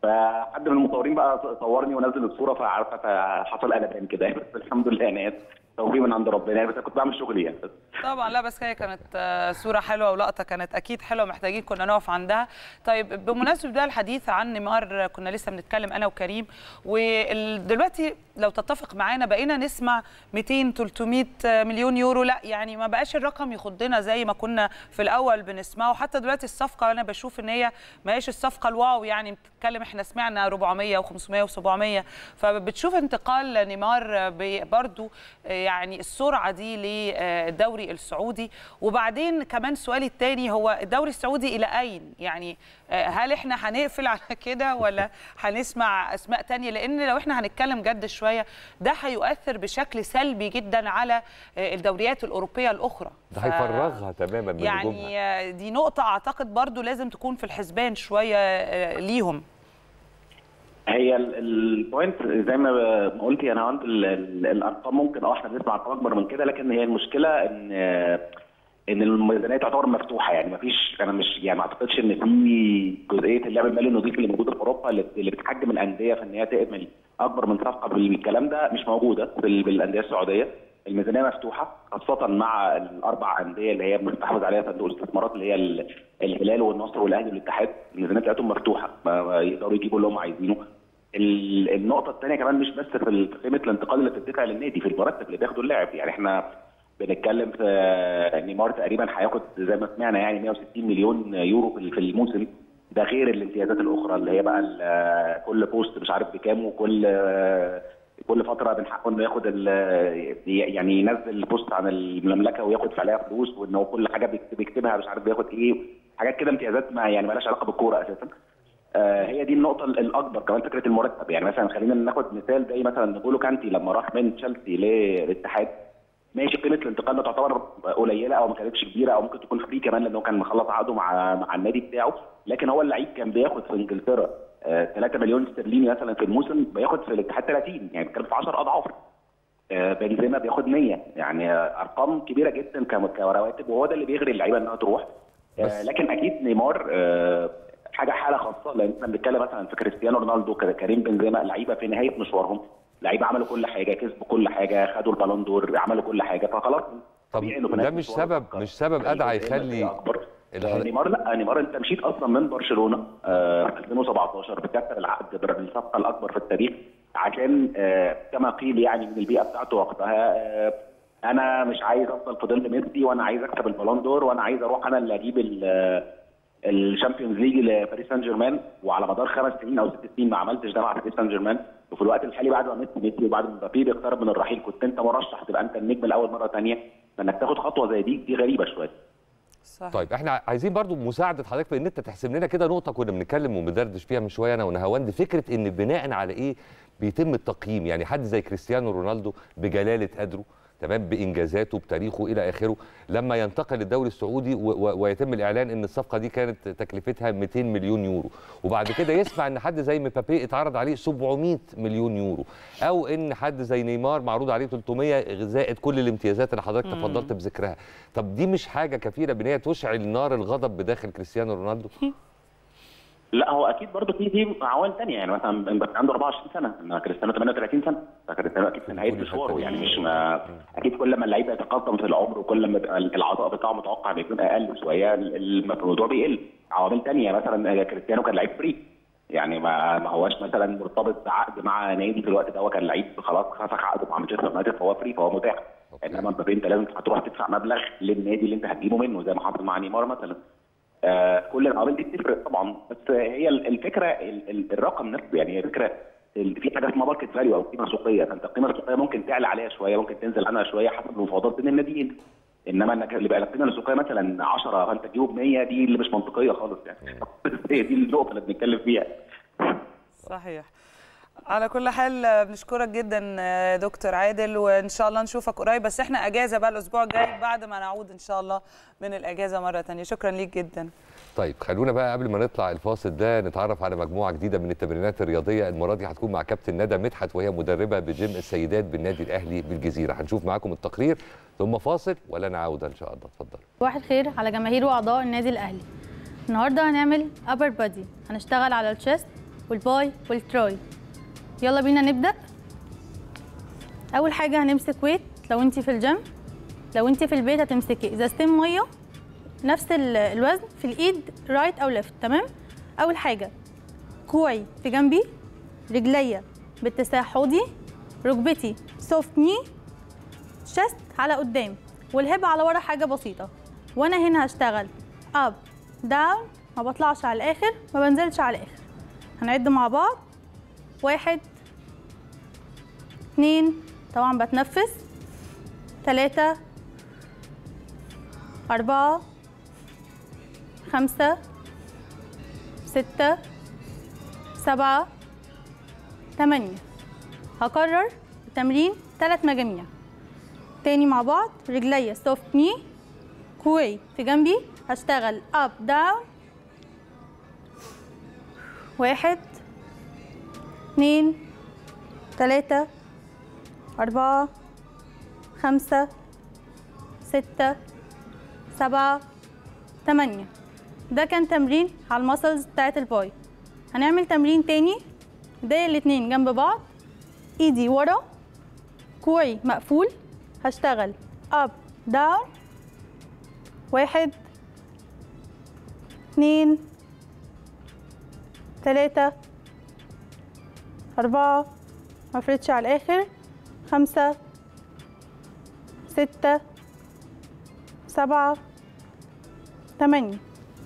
فحد من المصورين بقى صورني ونزل الصوره فعرفت حصل قلبان كده بس الحمد لله انا آسف. توفيق من عند ربنا يعني بس أنا كنت بعمل شغلي يعني طبعا لا بس هي كانت آه، صوره حلوه ولقطه كانت اكيد حلوه محتاجين كنا نقف عندها طيب بمناسبه بقى الحديث عن نيمار كنا لسه بنتكلم انا وكريم ودلوقتي لو تتفق معانا بقينا نسمع 200 300 مليون يورو لا يعني ما بقاش الرقم يخضنا زي ما كنا في الاول بنسمعه حتى دلوقتي الصفقه انا بشوف ان هي ما هيش الصفقه الواو يعني بتتكلم احنا سمعنا 400 و500 و700 فبتشوف انتقال نيمار ب- برضو يعني السرعه دي للدوري السعودي وبعدين كمان سؤالي الثاني هو الدوري السعودي الى اين يعني هل احنا هنقفل على كده ولا هنسمع اسماء تانية لان لو احنا هنتكلم جد شويه ده هيؤثر بشكل سلبي جدا على الدوريات الاوروبيه الاخرى ده ف- هيفرغها تماما من نجومها. يعني دي نقطه اعتقد برضو لازم تكون في الحسبان شويه آه، ليهم هي ال- البوينت زي ما ما قلتي انا هوند ال- ال- الارقام ممكن اه احنا بنسمع ارقام اكبر من كده لكن هي المشكله ان ان الميزانيه تعتبر مفتوحه يعني ما فيش انا مش يعني ما اعتقدش ان في جزئيه اللعب المالي النظيف اللي موجوده في اوروبا اللي اللي بتحجم الانديه في ان هي تعمل اكبر من صفقه بالكلام ده مش موجوده بال- بالانديه السعوديه الميزانيه مفتوحه خاصه مع الاربع انديه اللي هي بتستحوذ عليها صندوق الاستثمارات اللي هي ال- الهلال والنصر والاهلي والاتحاد الميزانيه بتاعتهم مفتوحه ما ما يقدروا يجيبوا اللي هم عايزينه ال- النقطه الثانيه كمان مش بس في ال- في قيمه الانتقال اللي بتدفع للنادي في المرتب اللي بياخده اللاعب يعني احنا بنتكلم في نيمار تقريبا هياخد زي ما سمعنا يعني 160 مليون يورو في في الموسم ده غير الامتيازات الاخرى اللي هي بقى ال- كل بوست مش عارف بكام وكل كل فتره من حقه انه ياخد ال- يعني ينزل بوست عن المملكه وياخد عليها فلوس وان هو كل حاجه بيكتب- بيكتبها مش عارف بياخد ايه حاجات كده امتيازات ما يعني مالهاش علاقه بالكوره اساسا آه، هي دي النقطة ال- الأكبر كمان فكرة المرتب يعني مثلا خلينا ناخد مثال زي مثلا نقوله كانتي لما راح من تشيلسي للاتحاد ماشي قيمة الانتقال ده تعتبر قليلة أو ما كانتش كبيرة أو ممكن تكون فري كمان لأنه كان مخلص عقده مع مع النادي بتاعه لكن هو اللعيب كان بياخد في إنجلترا آه، 3 مليون استرليني مثلا في الموسم بياخد في الاتحاد 30 يعني بيتكلم في 10 أضعاف آه، بنزيما بياخد 100 يعني آه، ارقام كبيره جدا كم- كرواتب وهو ده اللي بيغري اللعيبه انها تروح آه، بس- لكن اكيد نيمار آه، حاجه حاله خاصه لان احنا بنتكلم مثلا في كريستيانو رونالدو ك- كريم بنزيما لعيبه في نهايه مشوارهم لعيبه عملوا كل حاجه كسبوا كل حاجه خدوا البالون دور عملوا كل حاجه فخلاص طب طبيعي إنه في ده نهاية مش مشواره سبب يفكر. مش سبب ادعى يخلي اكبر اللي آه، حضرتك- نيمار لا نيمار انت مشيت اصلا من برشلونه آه، في 2017 بتكسر العقد بالصفقه الاكبر في التاريخ عشان آه، كما قيل يعني من البيئه بتاعته وقتها آه، انا مش عايز افضل في ظل ميسي وانا عايز اكسب البالون دور وانا عايز اروح انا اللي اجيب الشامبيونز ليج لباريس سان جيرمان وعلى مدار خمس سنين او ست سنين ما عملتش ده مع باريس سان جيرمان وفي الوقت الحالي بعد ما ميسي ميسي وبعد ما مبابي بيقترب من الرحيل كنت انت مرشح تبقى انت النجم الاول مره ثانيه فانك تاخد خطوه زي دي دي غريبه شويه صح. طيب احنا عايزين برضو مساعده حضرتك في ان انت تحسب لنا كده نقطه كنا بنتكلم وبندردش فيها من شويه انا ونهاوند فكره ان بناء على ايه بيتم التقييم يعني حد زي كريستيانو رونالدو بجلاله قدره تمام بانجازاته بتاريخه الى اخره لما ينتقل للدوري السعودي و و ويتم الاعلان ان الصفقه دي كانت تكلفتها 200 مليون يورو وبعد كده يسمع ان حد زي مبابي اتعرض عليه 700 مليون يورو او ان حد زي نيمار معروض عليه 300 زائد كل الامتيازات اللي حضرتك تفضلت بذكرها طب دي مش حاجه كفيله بان هي تشعل نار الغضب بداخل كريستيانو رونالدو لا هو اكيد برضه في في عوامل ثانيه يعني مثلا مبابي عنده 24 سنه انما كريستيانو 38 سنه فكريستيانو اكيد في نهايه كل مشواره الحتة يعني دي. مش ما اكيد كل ما اللعيب يتقدم في العمر وكل ما بيبقى العطاء بتاعه متوقع انه يكون اقل شويه الموضوع بيقل عوامل ثانيه مثلا كريستيانو كان لعيب فري يعني ما ما هواش مثلا مرتبط بعقد مع نادي في الوقت ده هو كان لعيب خلاص فسخ عقده مع مانشستر يونايتد فهو فري فهو متاح أوكي. انما مبابي انت لازم هتروح تدفع مبلغ للنادي اللي انت هتجيبه منه زي ما حصل مع نيمار مثلا آه، كل العوامل دي بتفرق طبعا بس هي ال- الفكره ال- ال- الرقم نفسه يعني هي فكره ال- في حاجه اسمها ماركت فاليو او قيمه سوقيه فانت القيمه السوقيه ممكن تعلى عليها شويه ممكن تنزل عنها شويه حسب المفاوضات بين الناديين انما انك اللي بقى القيمه السوقيه مثلا 10 فانت تجيبه ب 100 دي اللي مش منطقيه خالص يعني هي دي النقطه اللي بنتكلم فيها صحيح على كل حال بنشكرك جدا آه، دكتور عادل وان شاء الله نشوفك قريب بس احنا اجازه بقى الاسبوع الجاي بعد ما نعود ان شاء الله من الاجازه مره ثانيه شكرا ليك جدا طيب خلونا بقى قبل ما نطلع الفاصل ده نتعرف على مجموعه جديده من التمرينات الرياضيه المره دي هتكون مع كابتن ندى مدحت وهي مدربه بجيم السيدات بالنادي الاهلي بالجزيره هنشوف معاكم التقرير ثم فاصل ولا عوده ان شاء الله اتفضل صباح الخير على جماهير واعضاء النادي الاهلي النهارده هنعمل ابر بادي هنشتغل على الشيست والباي والتراي يلا بينا نبدا اول حاجه هنمسك ويت لو انت في الجيم لو انت في البيت هتمسكي ازازتين ميه نفس ال- الوزن في الايد رايت او ليفت تمام اول حاجه كوعي في جنبي رجليا باتساع حوضي ركبتي سوفت ني شست على قدام والهب على ورا حاجه بسيطه وانا هنا هشتغل اب داون ما بطلعش على الاخر ما بنزلش على الاخر هنعد مع بعض واحد اتنين طبعا بتنفس تلاتة أربعة خمسة ستة سبعة تمانية هكرر التمرين تلات مجاميع تاني مع بعض رجليا سوفت ني كوعي في جنبي هشتغل اب داون واحد اتنين تلاتة أربعة خمسة ستة سبعة تمانية ده كان تمرين على المسلز بتاعت الباي هنعمل تمرين تاني ده الاتنين جنب بعض ايدي ورا كوعي مقفول هشتغل اب داون واحد اتنين تلاتة أربعة مفردش على الآخر خمسة ستة سبعة تمانية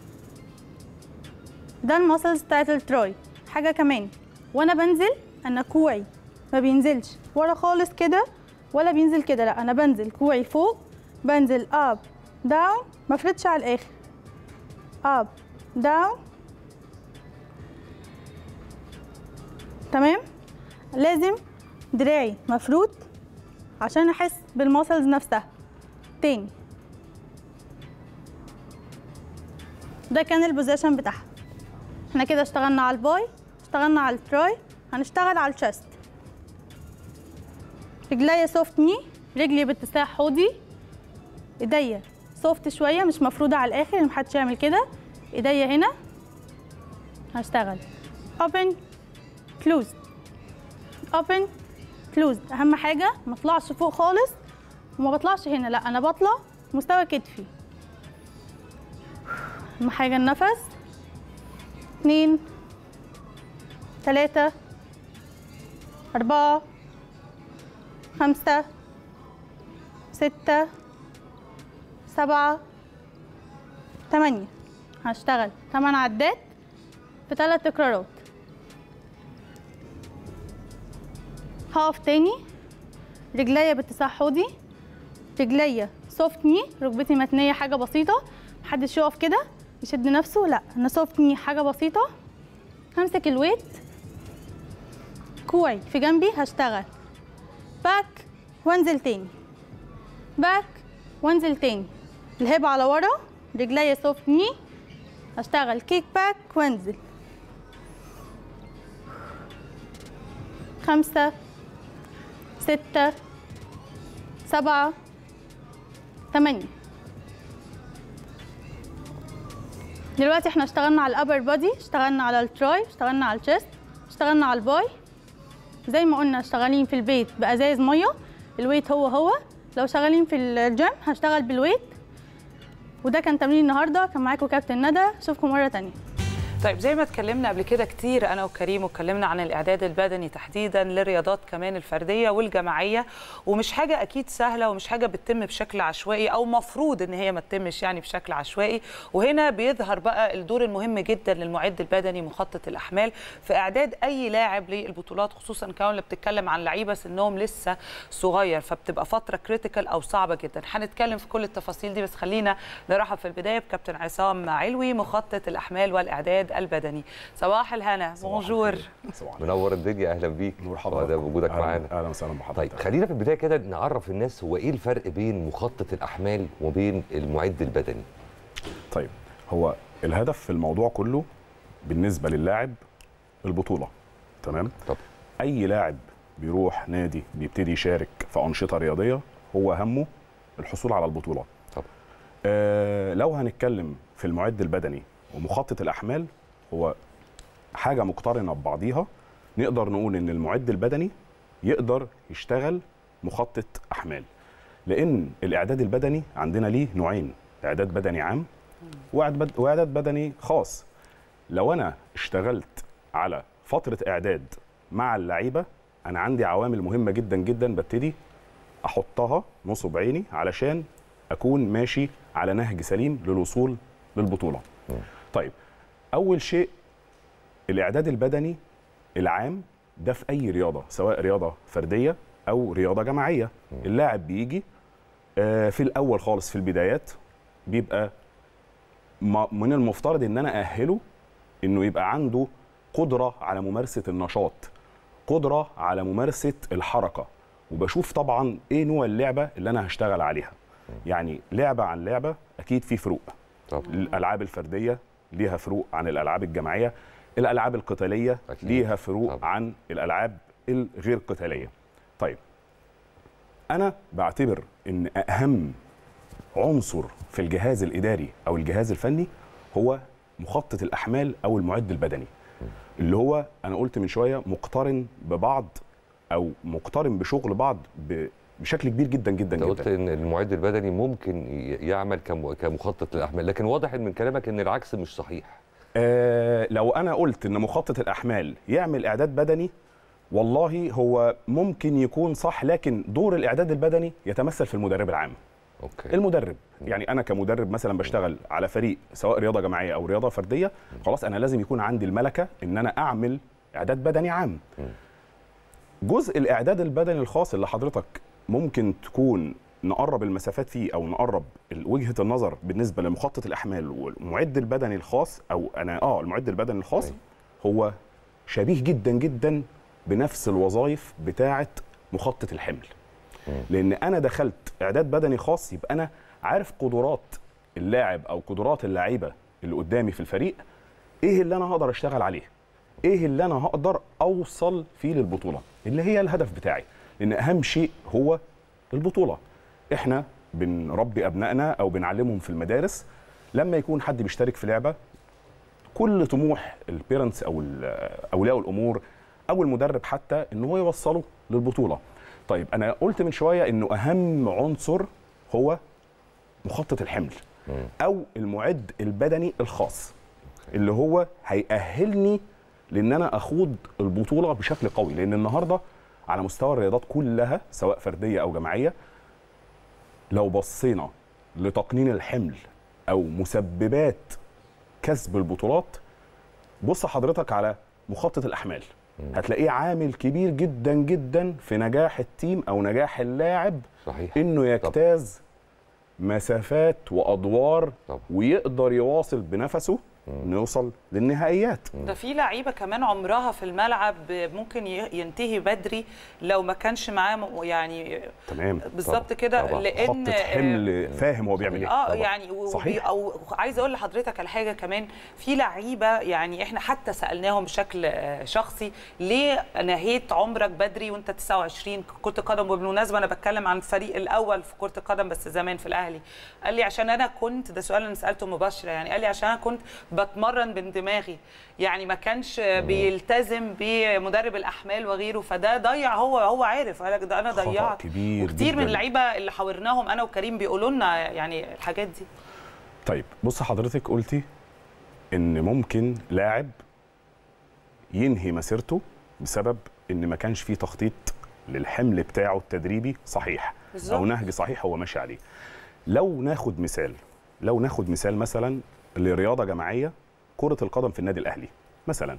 ده المسلز بتاعت التراي حاجة كمان وانا بنزل انا كوعي ما بينزلش ورا خالص كده ولا بينزل كده لا انا بنزل كوعي فوق بنزل اب داون ما فردش على الاخر اب داون تمام لازم دراعي مفرود عشان احس بالماسلز نفسها تاني ده كان البوزيشن بتاعها احنا كده اشتغلنا على الباي اشتغلنا على التراي هنشتغل على الشست رجليا سوفت ني رجلي باتساع حوضي ايديا سوفت شويه مش مفروده على الاخر محدش يعمل كده ايديا هنا هشتغل open close open close اهم حاجه ما اطلعش فوق خالص وما بطلعش هنا لا انا بطلع مستوى كتفي اهم حاجه النفس اتنين تلاتة أربعة خمسة ستة سبعة تمانية هشتغل تمن عدات في تلات تكرارات هقف تاني رجليا باتساع حوضي رجليا سوفت ني ركبتي متنية حاجة بسيطة محدش يقف كده يشد نفسه لا انا سوفت ني حاجة بسيطة همسك الويت كوعي في جنبي هشتغل باك وانزل تاني باك وانزل تاني الهيب على ورا رجليا سوفت ني هشتغل كيك باك وانزل خمسة ستة سبعة تمانية دلوقتي احنا اشتغلنا على الابر بادي اشتغلنا على التراي اشتغلنا على الشيست اشتغلنا على الباي زي ما قلنا شغالين في البيت بازايز ميه الويت هو هو لو شغالين في الجيم هشتغل بالويت وده كان تمرين النهارده كان معاكم كابتن ندى اشوفكم مره تانية طيب زي ما اتكلمنا قبل كده كتير انا وكريم واتكلمنا عن الاعداد البدني تحديدا للرياضات كمان الفرديه والجماعيه ومش حاجه اكيد سهله ومش حاجه بتتم بشكل عشوائي او مفروض ان هي ما تتمش يعني بشكل عشوائي وهنا بيظهر بقى الدور المهم جدا للمعد البدني مخطط الاحمال في اعداد اي لاعب للبطولات خصوصا كمان اللي بتتكلم عن لعيبه سنهم لسه صغير فبتبقى فتره كريتيكال او صعبه جدا هنتكلم في كل التفاصيل دي بس خلينا نرحب في البدايه بكابتن عصام علوي مخطط الاحمال والاعداد البدني صباح الهنا بونجور صباح منور الدنيا اهلا بيك مرحبا ده بوجودك أهلاً- معانا اهلا وسهلا طيب بحضرتك خلينا في البدايه كده نعرف الناس هو ايه الفرق بين مخطط الاحمال وبين المعد البدني طيب هو الهدف في الموضوع كله بالنسبه للاعب البطوله تمام طب اي لاعب بيروح نادي بيبتدي يشارك في انشطه رياضيه هو همه الحصول على البطولات طب آه لو هنتكلم في المعد البدني ومخطط الاحمال هو حاجه مقترنه ببعضيها نقدر نقول ان المعد البدني يقدر يشتغل مخطط احمال لان الاعداد البدني عندنا ليه نوعين اعداد بدني عام واعداد واعداد بدني خاص لو انا اشتغلت على فتره اعداد مع اللعيبه انا عندي عوامل مهمه جدا جدا ببتدي احطها نصب عيني علشان اكون ماشي على نهج سليم للوصول للبطوله طيب اول شيء الاعداد البدني العام ده في اي رياضه سواء رياضه فرديه او رياضه جماعيه اللاعب بيجي آه، في الاول خالص في البدايات بيبقى م- من المفترض ان انا اهله انه يبقى عنده قدره على ممارسه النشاط قدره على ممارسه الحركه وبشوف طبعا ايه نوع اللعبه اللي انا هشتغل عليها يعني لعبه عن لعبه اكيد في فروق طبعا الالعاب الفرديه ليها فروق عن الالعاب الجماعيه الالعاب القتاليه أكيد. ليها فروق طبعا. عن الالعاب الغير قتاليه طيب انا بعتبر ان اهم عنصر في الجهاز الاداري او الجهاز الفني هو مخطط الاحمال او المعد البدني اللي هو انا قلت من شويه مقترن ببعض او مقترن بشغل بعض ب- بشكل كبير جدا جدا انت قلت جدا ان المعد البدني ممكن ي- يعمل كم- كمخطط للاحمال لكن واضح من كلامك ان العكس مش صحيح آه لو انا قلت ان مخطط الاحمال يعمل اعداد بدني والله هو ممكن يكون صح لكن دور الاعداد البدني يتمثل في المدرب العام اوكي المدرب يعني انا كمدرب مثلا بشتغل على فريق سواء رياضه جماعيه او رياضه فرديه خلاص انا لازم يكون عندي الملكه ان انا اعمل اعداد بدني عام جزء الاعداد البدني الخاص اللي حضرتك ممكن تكون نقرب المسافات فيه او نقرب ال- وجهه النظر بالنسبه لمخطط الاحمال والمعد البدني الخاص او انا اه المعد البدني الخاص أيوة. هو شبيه جدا جدا بنفس الوظائف بتاعه مخطط الحمل لان انا دخلت اعداد بدني خاص يبقى انا عارف قدرات اللاعب او قدرات اللعيبه اللي قدامي في الفريق ايه اللي انا هقدر اشتغل عليه ايه اللي انا هقدر اوصل فيه للبطوله اللي هي الهدف بتاعي لان اهم شيء هو البطوله احنا بنربي ابنائنا او بنعلمهم في المدارس لما يكون حد بيشترك في لعبه كل طموح البيرنتس او ال- اولياء الامور او المدرب حتى ان هو يوصله للبطوله طيب انا قلت من شويه انه اهم عنصر هو مخطط الحمل او المعد البدني الخاص اللي هو هيأهلني لان انا اخوض البطوله بشكل قوي لان النهارده على مستوى الرياضات كلها سواء فرديه او جماعيه لو بصينا لتقنين الحمل او مسببات كسب البطولات بص حضرتك على مخطط الاحمال هتلاقيه عامل كبير جدا جدا في نجاح التيم او نجاح اللاعب صحيح انه يجتاز مسافات وادوار طبعا. ويقدر يواصل بنفسه انه يوصل للنهائيات ده في لعيبه كمان عمرها في الملعب ممكن ي- ينتهي بدري لو ما كانش معاه م- يعني تمام بالظبط كده طبعاً. لان خطة حمل فاهم هو بيعمل ايه اه طبعاً. يعني و- صحيح. او عايزه اقول لحضرتك على حاجه كمان في لعيبه يعني احنا حتى سالناهم بشكل آه، شخصي ليه نهيت عمرك بدري وانت 29 كره القدم وبالمناسبه انا بتكلم عن الفريق الاول في كره القدم بس زمان في الاهلي قال لي عشان انا كنت ده سؤال انا سالته مباشره يعني قال لي عشان انا كنت بتمرن من دماغي يعني ما كانش بيلتزم بمدرب الاحمال وغيره فده ضيع هو هو عارف قال لك ده انا خطأ ضيعت كبير وكتير من جداً. اللعيبه اللي حاورناهم انا وكريم بيقولوا لنا يعني الحاجات دي طيب بص حضرتك قلتي ان ممكن لاعب ينهي مسيرته بسبب ان ما كانش فيه تخطيط للحمل بتاعه التدريبي صحيح بالظبط. او نهج صحيح هو ماشي عليه لو ناخد مثال لو ناخد مثال مثلا لرياضه جماعيه كره القدم في النادي الاهلي مثلا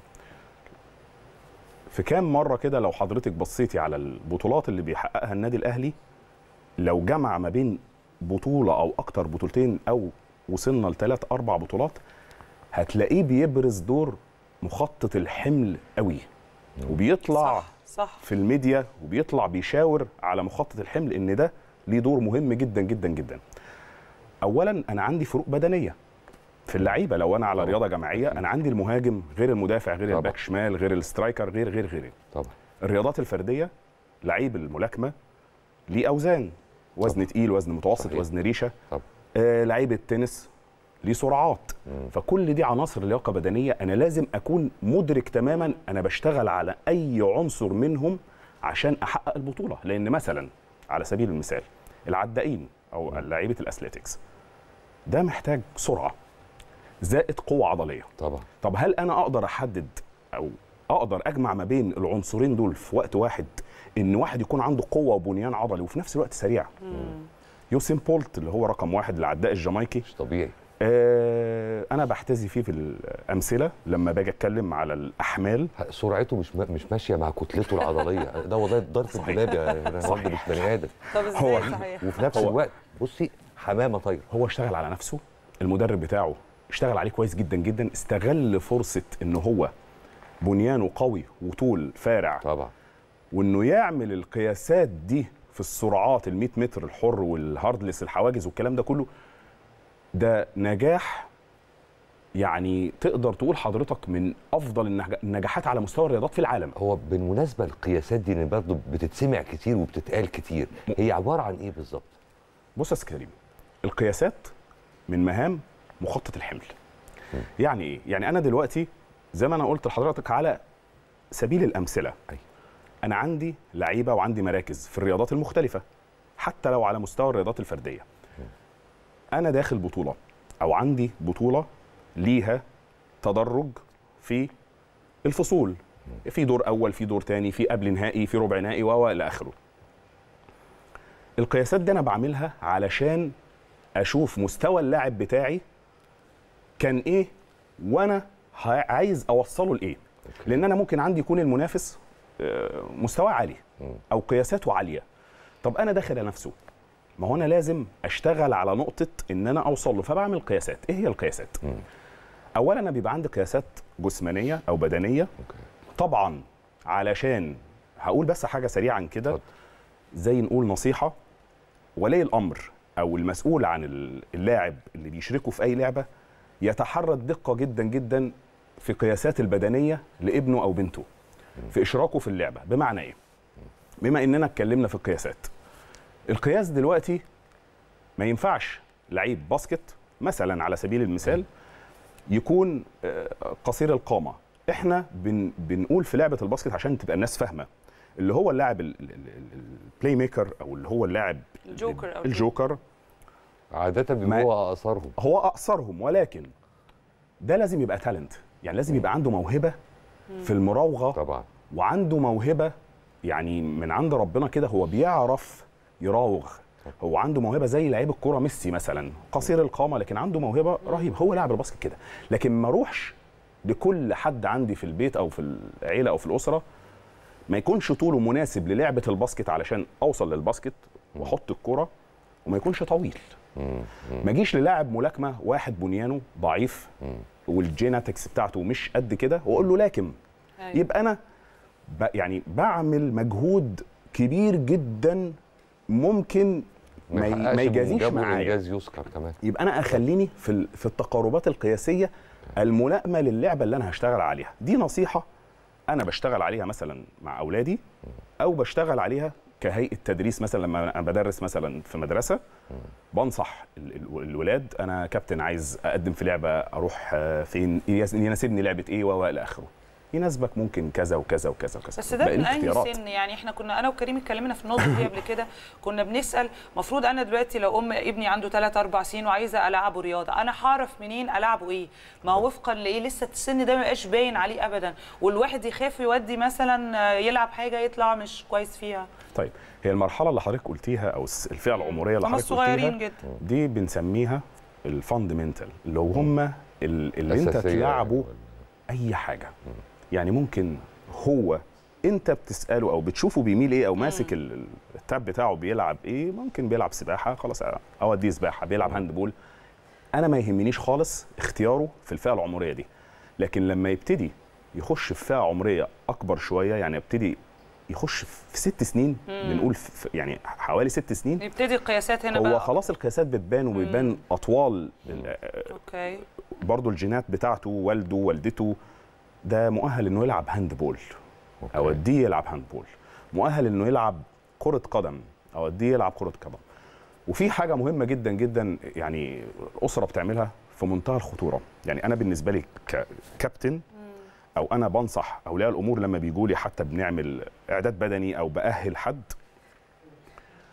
في كام مره كده لو حضرتك بصيتي على البطولات اللي بيحققها النادي الاهلي لو جمع ما بين بطوله او اكتر بطولتين او وصلنا لثلاث اربع بطولات هتلاقيه بيبرز دور مخطط الحمل قوي وبيطلع صح صح في الميديا وبيطلع بيشاور على مخطط الحمل ان ده ليه دور مهم جدا جدا جدا اولا انا عندي فروق بدنيه في اللعيبه لو انا على طبعا. رياضه جماعيه انا عندي المهاجم غير المدافع غير طبعا. الباك شمال غير السترايكر غير غير غير طبعا الرياضات الفرديه لعيب الملاكمه ليه اوزان وزن تقيل وزن متوسط صحيح. وزن ريشه طبعا آه لعيب التنس ليه سرعات فكل دي عناصر لياقه بدنيه انا لازم اكون مدرك تماما انا بشتغل على اي عنصر منهم عشان احقق البطوله لان مثلا على سبيل المثال العدائين او لعيبه الاثليتكس ده محتاج سرعه زائد قوه عضليه طبعا طب هل انا اقدر احدد او اقدر اجمع ما بين العنصرين دول في وقت واحد ان واحد يكون عنده قوه وبنيان عضلي وفي نفس الوقت سريع يوسين بولت اللي هو رقم واحد العداء الجامايكي مش طبيعي آه انا بحتذي فيه في الامثله لما باجي اتكلم على الاحمال سرعته مش مش ماشيه مع كتلته العضليه ده والله ضرب صحيح. الدولاب يا رونالدو مش بني ادم طب هو- ازاي صحيح وفي نفس هو- الوقت بصي حمامه طايره هو اشتغل على نفسه المدرب بتاعه اشتغل عليه كويس جدا جدا استغل فرصه ان هو بنيانه قوي وطول فارع طبعا وانه يعمل القياسات دي في السرعات ال 100 متر الحر والهاردلس الحواجز والكلام ده كله ده نجاح يعني تقدر تقول حضرتك من افضل النج- النجاحات على مستوى الرياضات في العالم هو بالمناسبه القياسات دي اللي برضه بتتسمع كتير وبتتقال كتير هي عباره عن ايه بالظبط بص يا أستاذ كريم القياسات من مهام مخطط الحمل يعني ايه يعني انا دلوقتي زي ما انا قلت لحضرتك على سبيل الامثله أيوة. انا عندي لعيبه وعندي مراكز في الرياضات المختلفه حتى لو على مستوى الرياضات الفرديه انا داخل بطوله او عندي بطوله ليها تدرج في الفصول في دور اول في دور تاني في قبل نهائي في ربع نهائي و الى اخره القياسات دي انا بعملها علشان اشوف مستوى اللاعب بتاعي كان ايه وانا ه- عايز اوصله لايه لان انا ممكن عندي يكون المنافس آه، مستواه عالي او قياساته عاليه طب انا داخل نفسه ما هو انا لازم اشتغل على نقطه ان انا اوصل له فبعمل قياسات ايه هي القياسات اولا انا بيبقى عندي قياسات جسمانيه او بدنيه اوكي طبعا علشان هقول بس حاجه سريعا كده اتفضل. زي نقول نصيحه ولي الامر او المسؤول عن ال- اللاعب اللي بيشركه في اي لعبه يتحرى الدقه جدا جدا في قياسات البدنيه لابنه او بنته في اشراكه في اللعبه بمعنى ايه بما اننا اتكلمنا في القياسات القياس دلوقتي ما ينفعش لعيب باسكت مثلا على سبيل المثال يكون آه، قصير القامه احنا بن بنقول في لعبه الباسكت عشان تبقى الناس فاهمه اللي هو اللاعب ال- ال- ال- البلاي ميكر او اللي هو اللاعب الجوكر أو الجوكر عاده ما- بيبقى هو اقصرهم هو اقصرهم ولكن ده لازم يبقى تالنت يعني لازم يبقى عنده موهبه في المراوغه طبعا وعنده موهبه يعني من عند ربنا كده هو بيعرف يراوغ هو عنده موهبه زي لعيب الكوره ميسي مثلا قصير القامه لكن عنده موهبه رهيبه هو لاعب الباسكت كده لكن ما اروحش لكل حد عندي في البيت او في العيله او في الاسره ما يكونش طوله مناسب للعبه الباسكت علشان اوصل للباسكت واحط الكوره وما يكونش طويل ما اجيش للاعب ملاكمه واحد بنيانه ضعيف والجيناتكس بتاعته مش قد كده واقول له لاكم أيوة. يبقى انا ب يعني بعمل مجهود كبير جدا ممكن ما, ي- يحققش ما يجازيش بموجبه معايا انجاز يذكر كمان يبقى انا اخليني في ال- في التقاربات القياسيه الملائمه للعبه اللي انا هشتغل عليها دي نصيحه انا بشتغل عليها مثلا مع اولادي او بشتغل عليها كهيئه تدريس مثلا لما انا بدرس مثلا في مدرسه بنصح ال- ال- الولاد انا كابتن عايز اقدم في لعبه اروح آه، فين يس- يناسبني لعبه ايه و الى اخره يناسبك ممكن كذا وكذا وكذا وكذا بس ده باقي من اي الاختيارات. سن يعني احنا كنا انا وكريم اتكلمنا في النقطه دي قبل كده كنا بنسال المفروض انا دلوقتي لو ام ابني عنده 3 4 سنين وعايزه العبه رياضه انا هعرف منين العبه ايه ما هو وفقا لايه لسه السن ده ما بقاش باين عليه ابدا والواحد يخاف يودي مثلا يلعب حاجه يطلع مش كويس فيها طيب هي المرحله اللي حضرتك قلتيها او الس- الفئه العمريه اللي هم حضرتك صغيرين قلتيها جدا دي بنسميها الفاندمنتال اللي هم ال- اللي انت أساسية تلعبه اي حاجه يعني ممكن هو انت بتساله او بتشوفه بيميل ايه او ماسك ال- ال- التاب بتاعه بيلعب ايه ممكن بيلعب سباحه خلاص اوديه سباحه بيلعب هاند بول انا ما يهمنيش خالص اختياره في الفئه العمريه دي لكن لما يبتدي يخش في فئه عمريه اكبر شويه يعني يبتدي يخش في ست سنين بنقول في يعني حوالي ست سنين يبتدي القياسات هنا هو بقى خلاص القياسات بتبان وبيبان اطوال ال- اوكي برضو الجينات بتاعته والده والدته ده مؤهل انه يلعب هاند بول أوكي. اوديه يلعب هاند بول مؤهل انه يلعب كرة قدم اوديه يلعب كرة قدم وفي حاجة مهمة جدا جدا يعني الأسرة بتعملها في منتهى الخطورة يعني أنا بالنسبة لي ككابتن أو أنا بنصح أولياء الأمور لما بيجوا لي حتى بنعمل إعداد بدني أو بأهل حد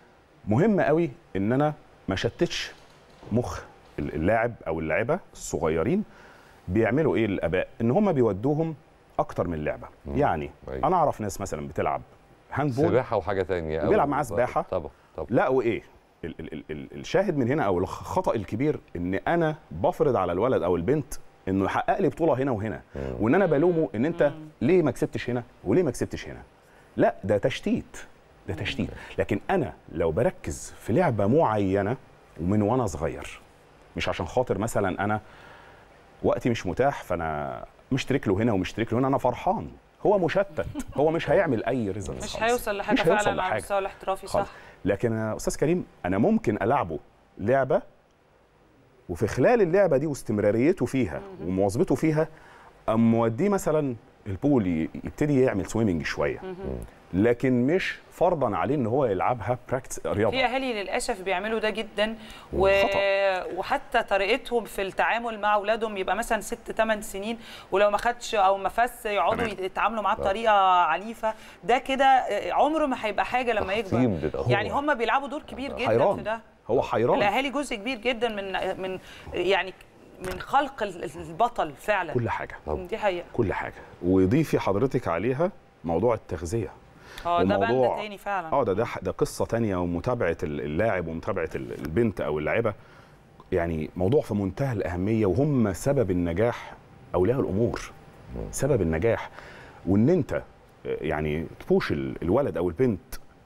مهم قوي ان انا ما شتتش مخ اللاعب او اللاعبه الصغيرين بيعملوا ايه الاباء ان هم بيودوهم اكتر من لعبه يعني أيوة. انا اعرف ناس مثلا بتلعب هاندبول سباحه وحاجه ثانيه وبيلعب معاه سباحة. طبعا طبعا لقوا ايه ال ال ال ال الشاهد من هنا او الخطا الكبير ان انا بفرض على الولد او البنت انه يحقق لي بطوله هنا وهنا وان انا بلومه ان انت ليه ما كسبتش هنا وليه ما كسبتش هنا لا ده تشتيت ده تشتيت لكن انا لو بركز في لعبه معينه ومن وانا صغير مش عشان خاطر مثلا انا وقتي مش متاح فانا مشترك له هنا ومشترك له هنا انا فرحان هو مشتت هو مش هيعمل اي ريزلت مش هيوصل لحاجه مش هيوصل فعلا على لحاجة. المستوى الاحترافي خالص صح لكن يا استاذ كريم انا ممكن العبه لعبه وفي خلال اللعبه دي واستمراريته فيها ومواظبته فيها أم موديه مثلا البول ي- يبتدي يعمل سويمنج شويه لكن مش فرضا عليه ان هو يلعبها براكتس في رياضه اهالي للاسف بيعملوا ده جدا و... خطأ. وحتى طريقتهم في التعامل مع اولادهم يبقى مثلا ست ثمان سنين ولو ما خدش او ما فس يقعدوا تمام. يتعاملوا معاه بطريقه عنيفه ده كده عمره ما هيبقى حاجه لما يكبر تحطيم للأطفال. يعني هم بيلعبوا دور كبير جدا في حيران ده هو حيران الاهالي جزء كبير جدا من من يعني من خلق ال- البطل فعلا كل حاجه دي حقيقه كل حاجه وضيفي حضرتك عليها موضوع التغذيه اه ده بند وموضوع- تاني فعلا اه ده ده ده قصه تانية ومتابعه اللاعب ومتابعه ال- البنت او اللاعبه يعني موضوع في منتهى الاهميه وهم سبب النجاح اولياء الامور سبب النجاح وان انت آه، يعني تبوش ال- الولد او البنت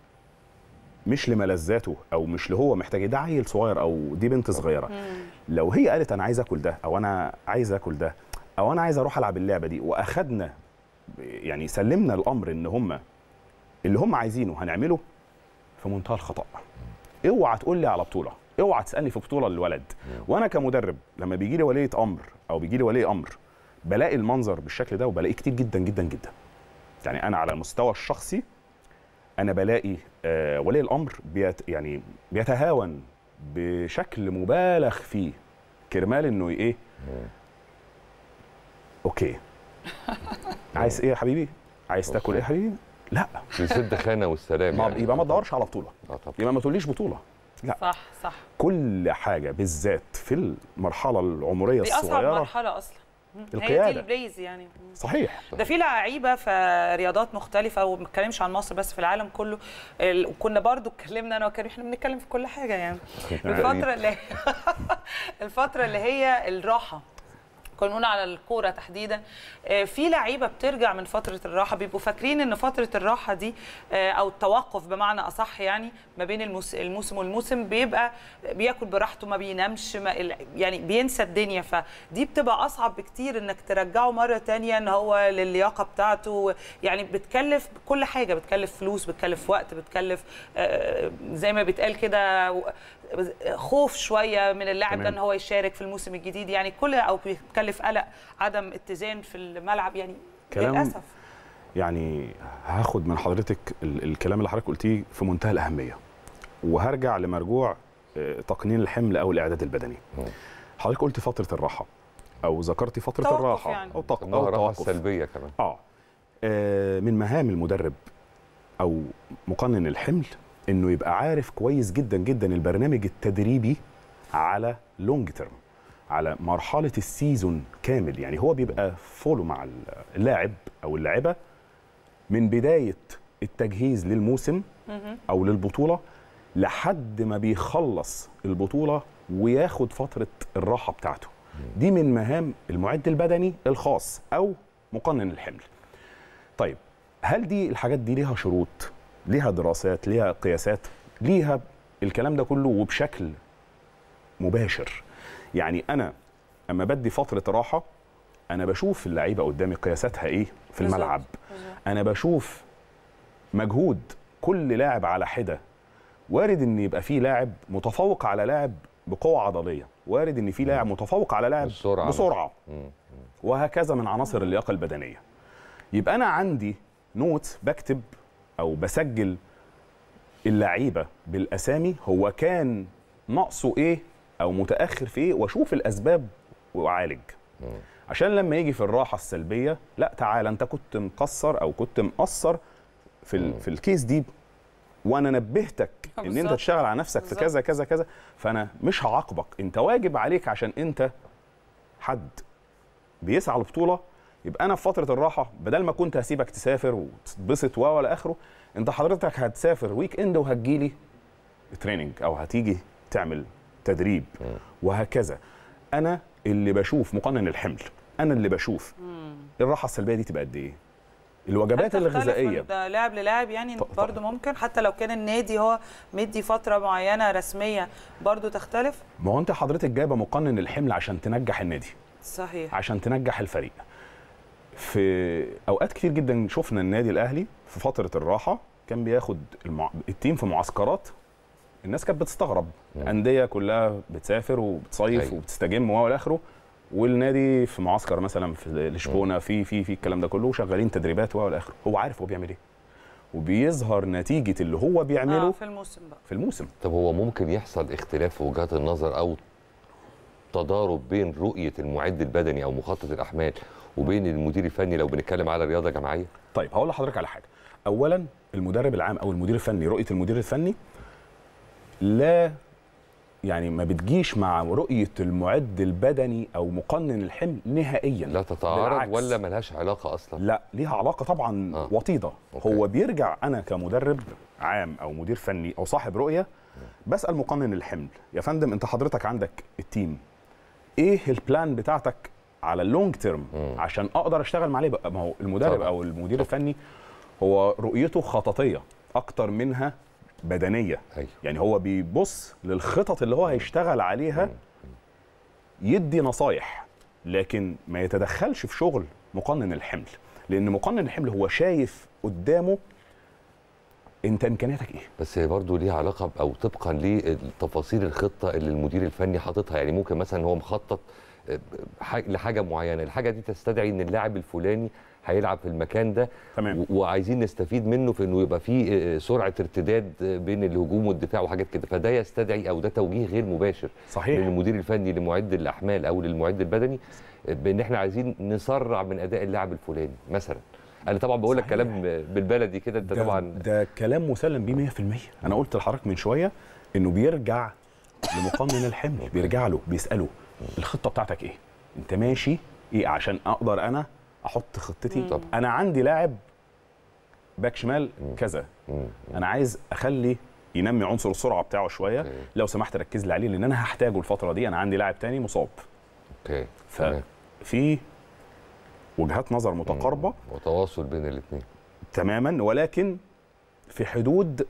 مش لملذاته او مش اللي هو محتاج ده عيل صغير او دي بنت صغيره لو هي قالت انا عايز اكل ده او انا عايز اكل ده او انا عايز اروح العب اللعبه دي واخدنا يعني سلمنا الامر ان هم اللي هم عايزينه هنعمله في منتهى الخطا اوعى تقول لي على بطوله اوعى تسالني في بطوله للولد وانا كمدرب لما بيجي لي وليه امر او بيجي لي ولي امر بلاقي المنظر بالشكل ده وبلاقيه كتير جدا جدا جدا يعني انا على المستوى الشخصي انا بلاقي آه ولي الامر بيت يعني بيتهاون بشكل مبالغ فيه كرمال انه ايه اوكي عايز ايه يا حبيبي عايز تاكل ايه يا حبيبي لا يسد خانه والسلام ما يعني. يبقى ما تدورش على بطوله اه طبعا يبقى ما تقوليش بطوله لا صح صح كل حاجه بالذات في المرحله العمريه دي اصعب الصغيره مرحله اصلا هي دي القيادة. البريز يعني صحيح ده في لعيبه في رياضات مختلفه وما بنتكلمش عن مصر بس في العالم كله ال- وكنا برضو اتكلمنا انا وكريم احنا بنتكلم في كل حاجه يعني الفتره اللي الفتره اللي هي الراحه كنا بنقول على الكوره تحديدا آه، في لعيبه بترجع من فتره الراحه بيبقوا فاكرين ان فتره الراحه دي آه، او التوقف بمعنى اصح يعني ما بين الموس- الموسم والموسم بيبقى بياكل براحته ما بينامش ما ال- يعني بينسى الدنيا فدي بتبقى اصعب بكتير انك ترجعه مره تانية ان هو للياقه بتاعته يعني بتكلف كل حاجه بتكلف فلوس بتكلف وقت بتكلف آه، زي ما بيتقال كده خوف شويه من اللاعب ده تمام. ان هو يشارك في الموسم الجديد يعني كل او بيتكلف قلق عدم اتزان في الملعب يعني كلام للاسف يعني هاخد من حضرتك ال- الكلام اللي حضرتك قلتيه في منتهى الاهميه وهرجع لمرجوع آه، تقنين الحمل او الاعداد البدني حضرتك قلت فتره الراحه او ذكرتي فتره توقف الراحه يعني. او تق... انها او راحه التوقف سلبيه كمان اه آه، من مهام المدرب او مقنن الحمل انه يبقى عارف كويس جدا جدا البرنامج التدريبي على لونج تيرم على مرحله السيزون كامل يعني هو بيبقى فولو مع اللاعب او اللاعبه من بدايه التجهيز للموسم او للبطوله لحد ما بيخلص البطوله وياخد فتره الراحه بتاعته دي من مهام المعد البدني الخاص او مقنن الحمل طيب هل دي الحاجات دي ليها شروط ليها دراسات ليها قياسات ليها الكلام ده كله وبشكل مباشر يعني انا اما بدي فتره راحه انا بشوف اللعيبه قدامي قياساتها ايه في بالظبط. الملعب انا بشوف مجهود كل لاعب على حده وارد ان يبقى في لاعب متفوق على لاعب بقوه عضليه وارد ان في لاعب متفوق على لاعب بالسرعة. بسرعه مم. وهكذا من عناصر اللياقه البدنيه يبقى انا عندي نوت بكتب او بسجل اللعيبه بالاسامي هو كان ناقصه ايه او متاخر في ايه واشوف الاسباب واعالج عشان لما يجي في الراحه السلبيه لا تعالى انت كنت مقصر او كنت مقصر في ال- في الكيس دي وانا نبهتك ان انت بالظبط. تشتغل على نفسك في بالظبط. كذا كذا كذا فانا مش هعاقبك انت واجب عليك عشان انت حد بيسعى لبطوله يبقى انا في فتره الراحه بدل ما كنت هسيبك تسافر وتتبسط و ولا اخره انت حضرتك هتسافر ويك اند وهتجيلي تريننج او هتيجي تعمل تدريب وهكذا انا اللي بشوف مقنن الحمل انا اللي بشوف الراحه السلبيه دي تبقى قد ايه الوجبات هل تختلف الغذائيه من ده لاعب للاعب يعني ط- برضو ممكن حتى لو كان النادي هو مدي فتره معينه رسميه برضو تختلف ما هو انت حضرتك جايبه مقنن الحمل عشان تنجح النادي صحيح عشان تنجح الفريق في اوقات كتير جدا شفنا النادي الاهلي في فتره الراحه كان بياخد المع... التيم في معسكرات الناس كانت بتستغرب انديه كلها بتسافر وبتصيف أيوة. وبتستجم والى اخره والنادي في معسكر مثلا في لشبونه في في في الكلام ده كله وشغالين تدريبات والى اخره هو عارف هو بيعمل ايه وبيظهر نتيجه اللي هو بيعمله آه في الموسم بقى في الموسم طب هو ممكن يحصل اختلاف في وجهات النظر او تضارب بين رؤيه المعد البدني او مخطط الاحمال وبين المدير الفني لو بنتكلم على رياضه جماعيه طيب هقول لحضرتك على حاجه اولا المدرب العام او المدير الفني رؤيه المدير الفني لا يعني ما بتجيش مع رؤيه المعد البدني او مقنن الحمل نهائيا لا تتعارض بالعكس. ولا ملهاش علاقه اصلا لا ليها علاقه طبعا آه. آه. وطيده أوكي. هو بيرجع انا كمدرب عام او مدير فني او صاحب رؤيه بسال مقنن الحمل يا فندم انت حضرتك عندك التيم ايه البلان بتاعتك على اللونج تيرم عشان اقدر اشتغل معاه بقى ما هو المدرب طبعا. او المدير الفني هو رؤيته خططيه اكتر منها بدنيه أيوة. يعني هو بيبص للخطط اللي هو هيشتغل عليها يدي نصايح لكن ما يتدخلش في شغل مقنن الحمل لان مقنن الحمل هو شايف قدامه انت امكانياتك ايه بس هي برضه ليها علاقه ب- او طبقا لتفاصيل الخطه اللي المدير الفني حاططها يعني ممكن مثلا هو مخطط آه، ح- لحاجه معينه الحاجه دي تستدعي ان اللاعب الفلاني هيلعب في المكان ده تمام. و- وعايزين نستفيد منه في انه يبقى في آه، سرعه ارتداد آه، بين الهجوم والدفاع وحاجات كده فده يستدعي او ده توجيه غير مباشر صحيح. من المدير الفني لمعد الاحمال او للمعد البدني آه، بان احنا عايزين نسرع من اداء اللاعب الفلاني مثلا انا طبعا بقول لك صحيح. كلام بالبلدي كده انت ده, طبعا ده كلام مسلم بيه 100% انا قلت لحضرتك من شويه انه بيرجع لمقنن الحمل بيرجع له بيساله الخطه بتاعتك ايه انت ماشي ايه عشان اقدر انا احط خطتي طبعا. انا عندي لاعب باك شمال كذا مم. انا عايز اخلي ينمي عنصر السرعه بتاعه شويه أوكي. لو سمحت ركز لي عليه لان انا هحتاجه الفتره دي انا عندي لاعب تاني مصاب اوكي تمام. ففي وجهات نظر متقاربه وتواصل بين الاثنين تماما ولكن في حدود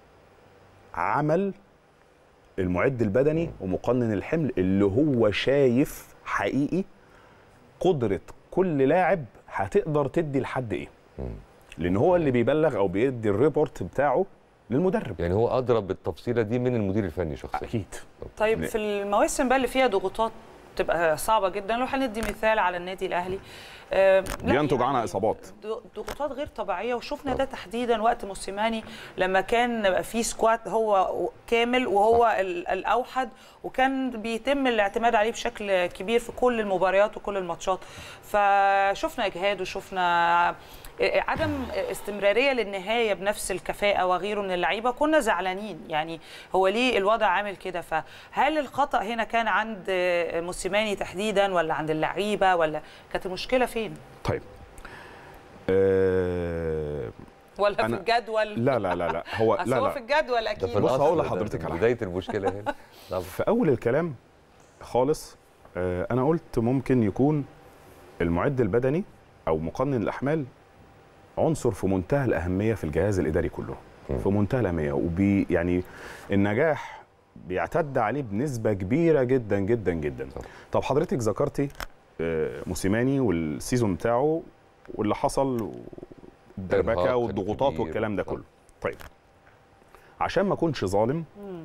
عمل المعد البدني ومقنن الحمل اللي هو شايف حقيقي قدرة كل لاعب هتقدر تدي لحد ايه لان هو اللي بيبلغ او بيدي الريبورت بتاعه للمدرب يعني هو اضرب بالتفصيله دي من المدير الفني شخصيا اكيد طيب لا. في المواسم بقى اللي فيها ضغوطات تبقى صعبه جدا لو هندي مثال على النادي الاهلي آه، لا بينتج عنها إصابات. ض- ضغوطات غير طبيعيه وشفنا ده تحديدا وقت موسيماني لما كان في سكواد هو كامل وهو ال- الاوحد وكان بيتم الاعتماد عليه بشكل كبير في كل المباريات وكل الماتشات فشفنا اجهاد وشفنا عدم استمراريه للنهايه بنفس الكفاءه وغيره من اللعيبه كنا زعلانين يعني هو ليه الوضع عامل كده فهل الخطا هنا كان عند موسيماني تحديدا ولا عند اللعيبه ولا كانت المشكله فين طيب آه ولا في أنا- الجدول لا لا لا لا هو أصل لا هو لا في الجدول ده اكيد في بص الأصل هقول ده لحضرتك على بدايه المشكله هنا طبعا في اول الكلام خالص آه، انا قلت ممكن يكون المعد البدني او مقنن الاحمال عنصر في منتهى الاهميه في الجهاز الاداري كله في منتهى الاهميه وبي يعني النجاح بيعتد عليه بنسبه كبيره جدا جدا جدا طبعا. طب حضرتك ذكرتي آه، موسيماني والسيزون بتاعه واللي حصل الدربكه إرهاق والضغوطات كبير. والكلام ده طبعا. كله طيب عشان ما اكونش ظالم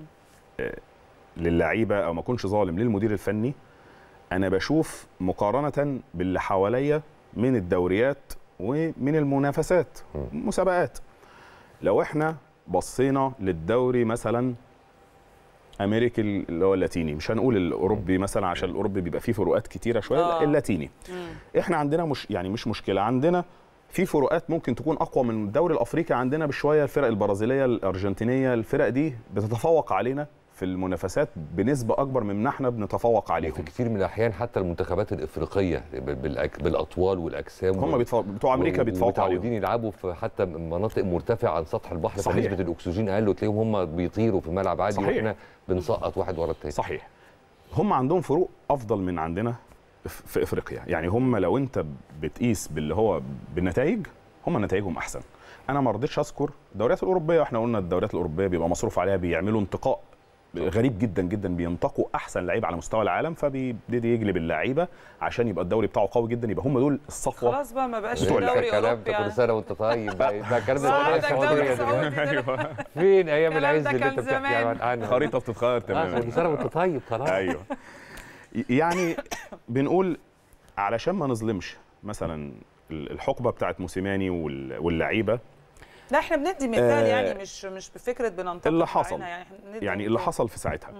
للعيبه او ما اكونش ظالم للمدير الفني انا بشوف مقارنه باللي حواليا من الدوريات ومن المنافسات مسابقات لو احنا بصينا للدوري مثلا امريكي اللي هو اللاتيني مش هنقول الاوروبي مثلا عشان الاوروبي بيبقى فيه فروقات كتيره شويه لا آه. اللاتيني احنا عندنا مش يعني مش مشكله عندنا في فروقات ممكن تكون اقوى من الدوري الافريقي عندنا بشويه الفرق البرازيليه الارجنتينيه الفرق دي بتتفوق علينا في المنافسات بنسبه اكبر مما احنا بنتفوق وفي عليهم كتير من الاحيان حتى المنتخبات الافريقيه بالأك... بالاطوال والاجسام هم بيتف... بتوع امريكا بيتفوقوا عليهم متعودين يلعبوا في حتى مناطق مرتفعه عن سطح البحر صحيح. فنسبه الاكسجين اقل وتلاقيهم هم بيطيروا في الملعب عادي صحيح. واحنا بنسقط واحد ورا التاني صحيح هم عندهم فروق افضل من عندنا في- في افريقيا يعني هم لو انت بتقيس باللي هو بالنتائج هم نتائجهم احسن انا ما رضيتش اذكر الدوريات الاوروبيه واحنا قلنا الدوريات الاوروبيه بيبقى مصروف عليها بيعملوا انتقاء غريب جدا جدا بينتقوا احسن لعيبه على مستوى العالم فبيبتدي يجلب اللعيبه عشان يبقى الدوري بتاعه قوي جدا يبقى هم دول الصفوه خلاص بقى ما بقاش في بتوع دوري الكلام اوروبي ده كل يعني سنه وانت طيب بقى ده الكلام صح، ده عندك دوري السعودية سعودي دلوقتي. ده. فين ايام الكلام العز ده اللي كان انت بتحكي زمان. عنها خريطه بتتغير آه، تماما كل سنه وانت طيب خلاص ايوه يعني بنقول علشان ما نظلمش مثلا الحقبه بتاعت موسيماني وال- واللعيبه لا احنا بندي مثال آه، يعني مش مش بفكره بننتقد اللي حصل. بعينها، يعني, إحنا بندي يعني اللي مثال. حصل في ساعتها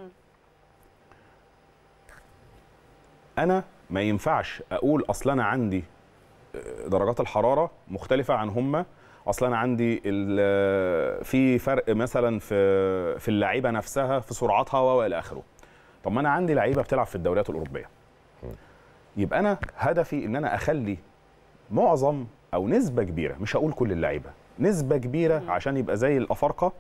انا ما ينفعش اقول اصل انا عندي درجات الحراره مختلفه عن هم اصل انا عندي ال- في فرق مثلا في في اللعيبه نفسها في سرعتها والى اخره طب ما انا عندي لعيبه بتلعب في الدوريات الاوروبيه يبقى انا هدفي ان انا اخلي معظم او نسبه كبيره مش هقول كل اللعيبه نسبه كبيره عشان يبقى زي الافارقه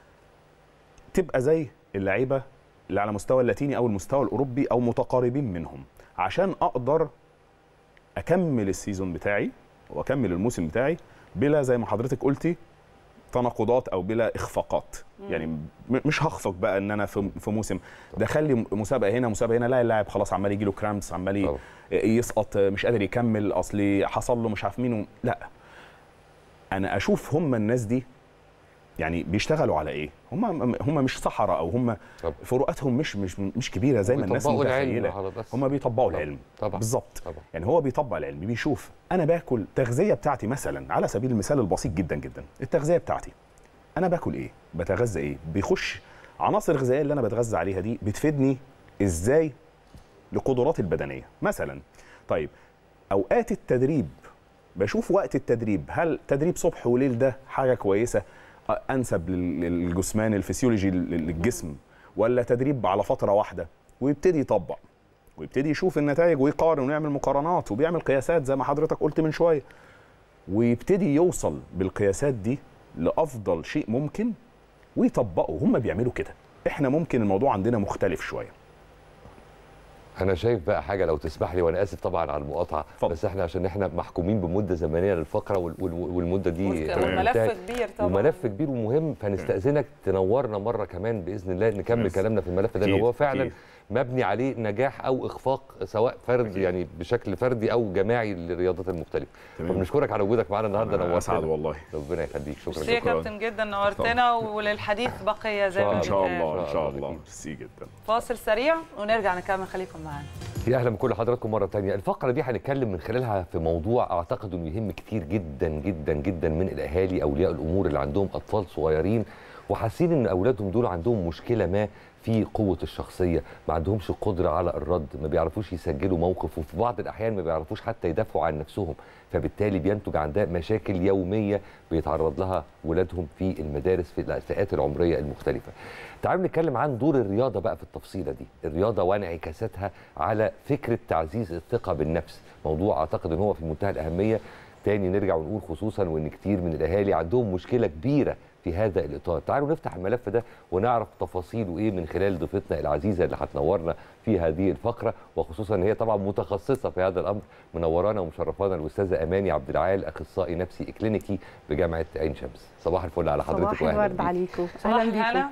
تبقى زي اللعيبه اللي على مستوى اللاتيني او المستوى الاوروبي او متقاربين منهم عشان اقدر اكمل السيزون بتاعي واكمل الموسم بتاعي بلا زي ما حضرتك قلتي تناقضات او بلا اخفاقات يعني م- مش هخفق بقى ان انا في في موسم دخل لي مسابقه هنا مسابقه هنا لا اللاعب خلاص عمال يجي له كرامبس عمال ي- طبعا. يسقط مش قادر يكمل اصلي حصل له مش عارف مين و- لا انا اشوف هم الناس دي يعني بيشتغلوا على ايه هم هم مش صحراء او هم طب. فروقاتهم مش مش مش كبيره زي ما الناس بيطبقوا العلم متخيله على بس. هم بيطبقوا طبعا. العلم طبعا. بالظبط طبعا. يعني هو بيطبق العلم بيشوف انا باكل التغذيه بتاعتي مثلا على سبيل المثال البسيط جدا جدا التغذيه بتاعتي انا باكل ايه بتغذى ايه بيخش عناصر الغذائيه اللي انا بتغذى عليها دي بتفيدني ازاي لقدراتي البدنيه مثلا طيب اوقات التدريب بشوف وقت التدريب هل تدريب صبح وليل ده حاجه كويسه أ- انسب لل- للجسمان الفسيولوجي لل- للجسم ولا تدريب على فتره واحده ويبتدي يطبق ويبتدي يشوف النتائج ويقارن ويعمل مقارنات وبيعمل قياسات زي ما حضرتك قلت من شويه ويبتدي يوصل بالقياسات دي لافضل شيء ممكن ويطبقه هم بيعملوا كده احنا ممكن الموضوع عندنا مختلف شويه انا شايف بقى حاجه لو تسمح لي وانا اسف طبعا على المقاطعه اتفضل. بس احنا عشان احنا محكومين بمده زمنيه للفقره وال- وال- والمده دي والك- والملف انتهت. كبير طبعا وملف كبير ومهم فنستاذنك تنورنا مره كمان باذن الله نكمل بس. كلامنا في الملف ده لان أكيد، هو فعلا أكيد. مبني عليه نجاح او اخفاق سواء فرد يعني بشكل فردي او جماعي للرياضات المختلفه تمام. فبنشكرك على وجودك معانا النهارده أنا اسعد نورتنا والله ربنا يخليك شكرا ميرسي يا شكراً. كابتن جدا نورتنا وللحديث بقيه زي ما إن ان شاء بيتقال. الله ان إن شاء شاء الله، الله أكيد. ميرسي جدا فاصل سريع ونرجع نكمل خليكم معانا يا اهلا بكل حضراتكم مره تانية الفقره دي هنتكلم من خلالها في موضوع اعتقد انه يهم كتير جدا جدا جدا من الاهالي اولياء الامور اللي عندهم اطفال صغيرين وحاسين ان اولادهم دول عندهم مشكله ما في قوه الشخصيه ما عندهمش قدره على الرد ما بيعرفوش يسجلوا موقف وفي بعض الاحيان ما بيعرفوش حتى يدافعوا عن نفسهم فبالتالي بينتج عندها مشاكل يوميه بيتعرض لها ولادهم في المدارس في الفئات العمريه المختلفه تعالوا نتكلم عن دور الرياضه بقى في التفصيله دي الرياضه وانعكاساتها على فكره تعزيز الثقه بالنفس موضوع اعتقد ان هو في منتهى الاهميه تاني نرجع ونقول خصوصا وان كتير من الاهالي عندهم مشكله كبيره في هذا الاطار تعالوا نفتح الملف ده ونعرف تفاصيله ايه من خلال ضيفتنا العزيزه اللي هتنورنا في هذه الفقره وخصوصا ان هي طبعا متخصصه في هذا الامر منورانا ومشرفانا الاستاذه اماني عبد العال اخصائي نفسي اكلينيكي بجامعه عين شمس صباح الفل على حضرتك صباح وأهلاً الورد بيك. عليكم صباح اهلا بيكم الهنا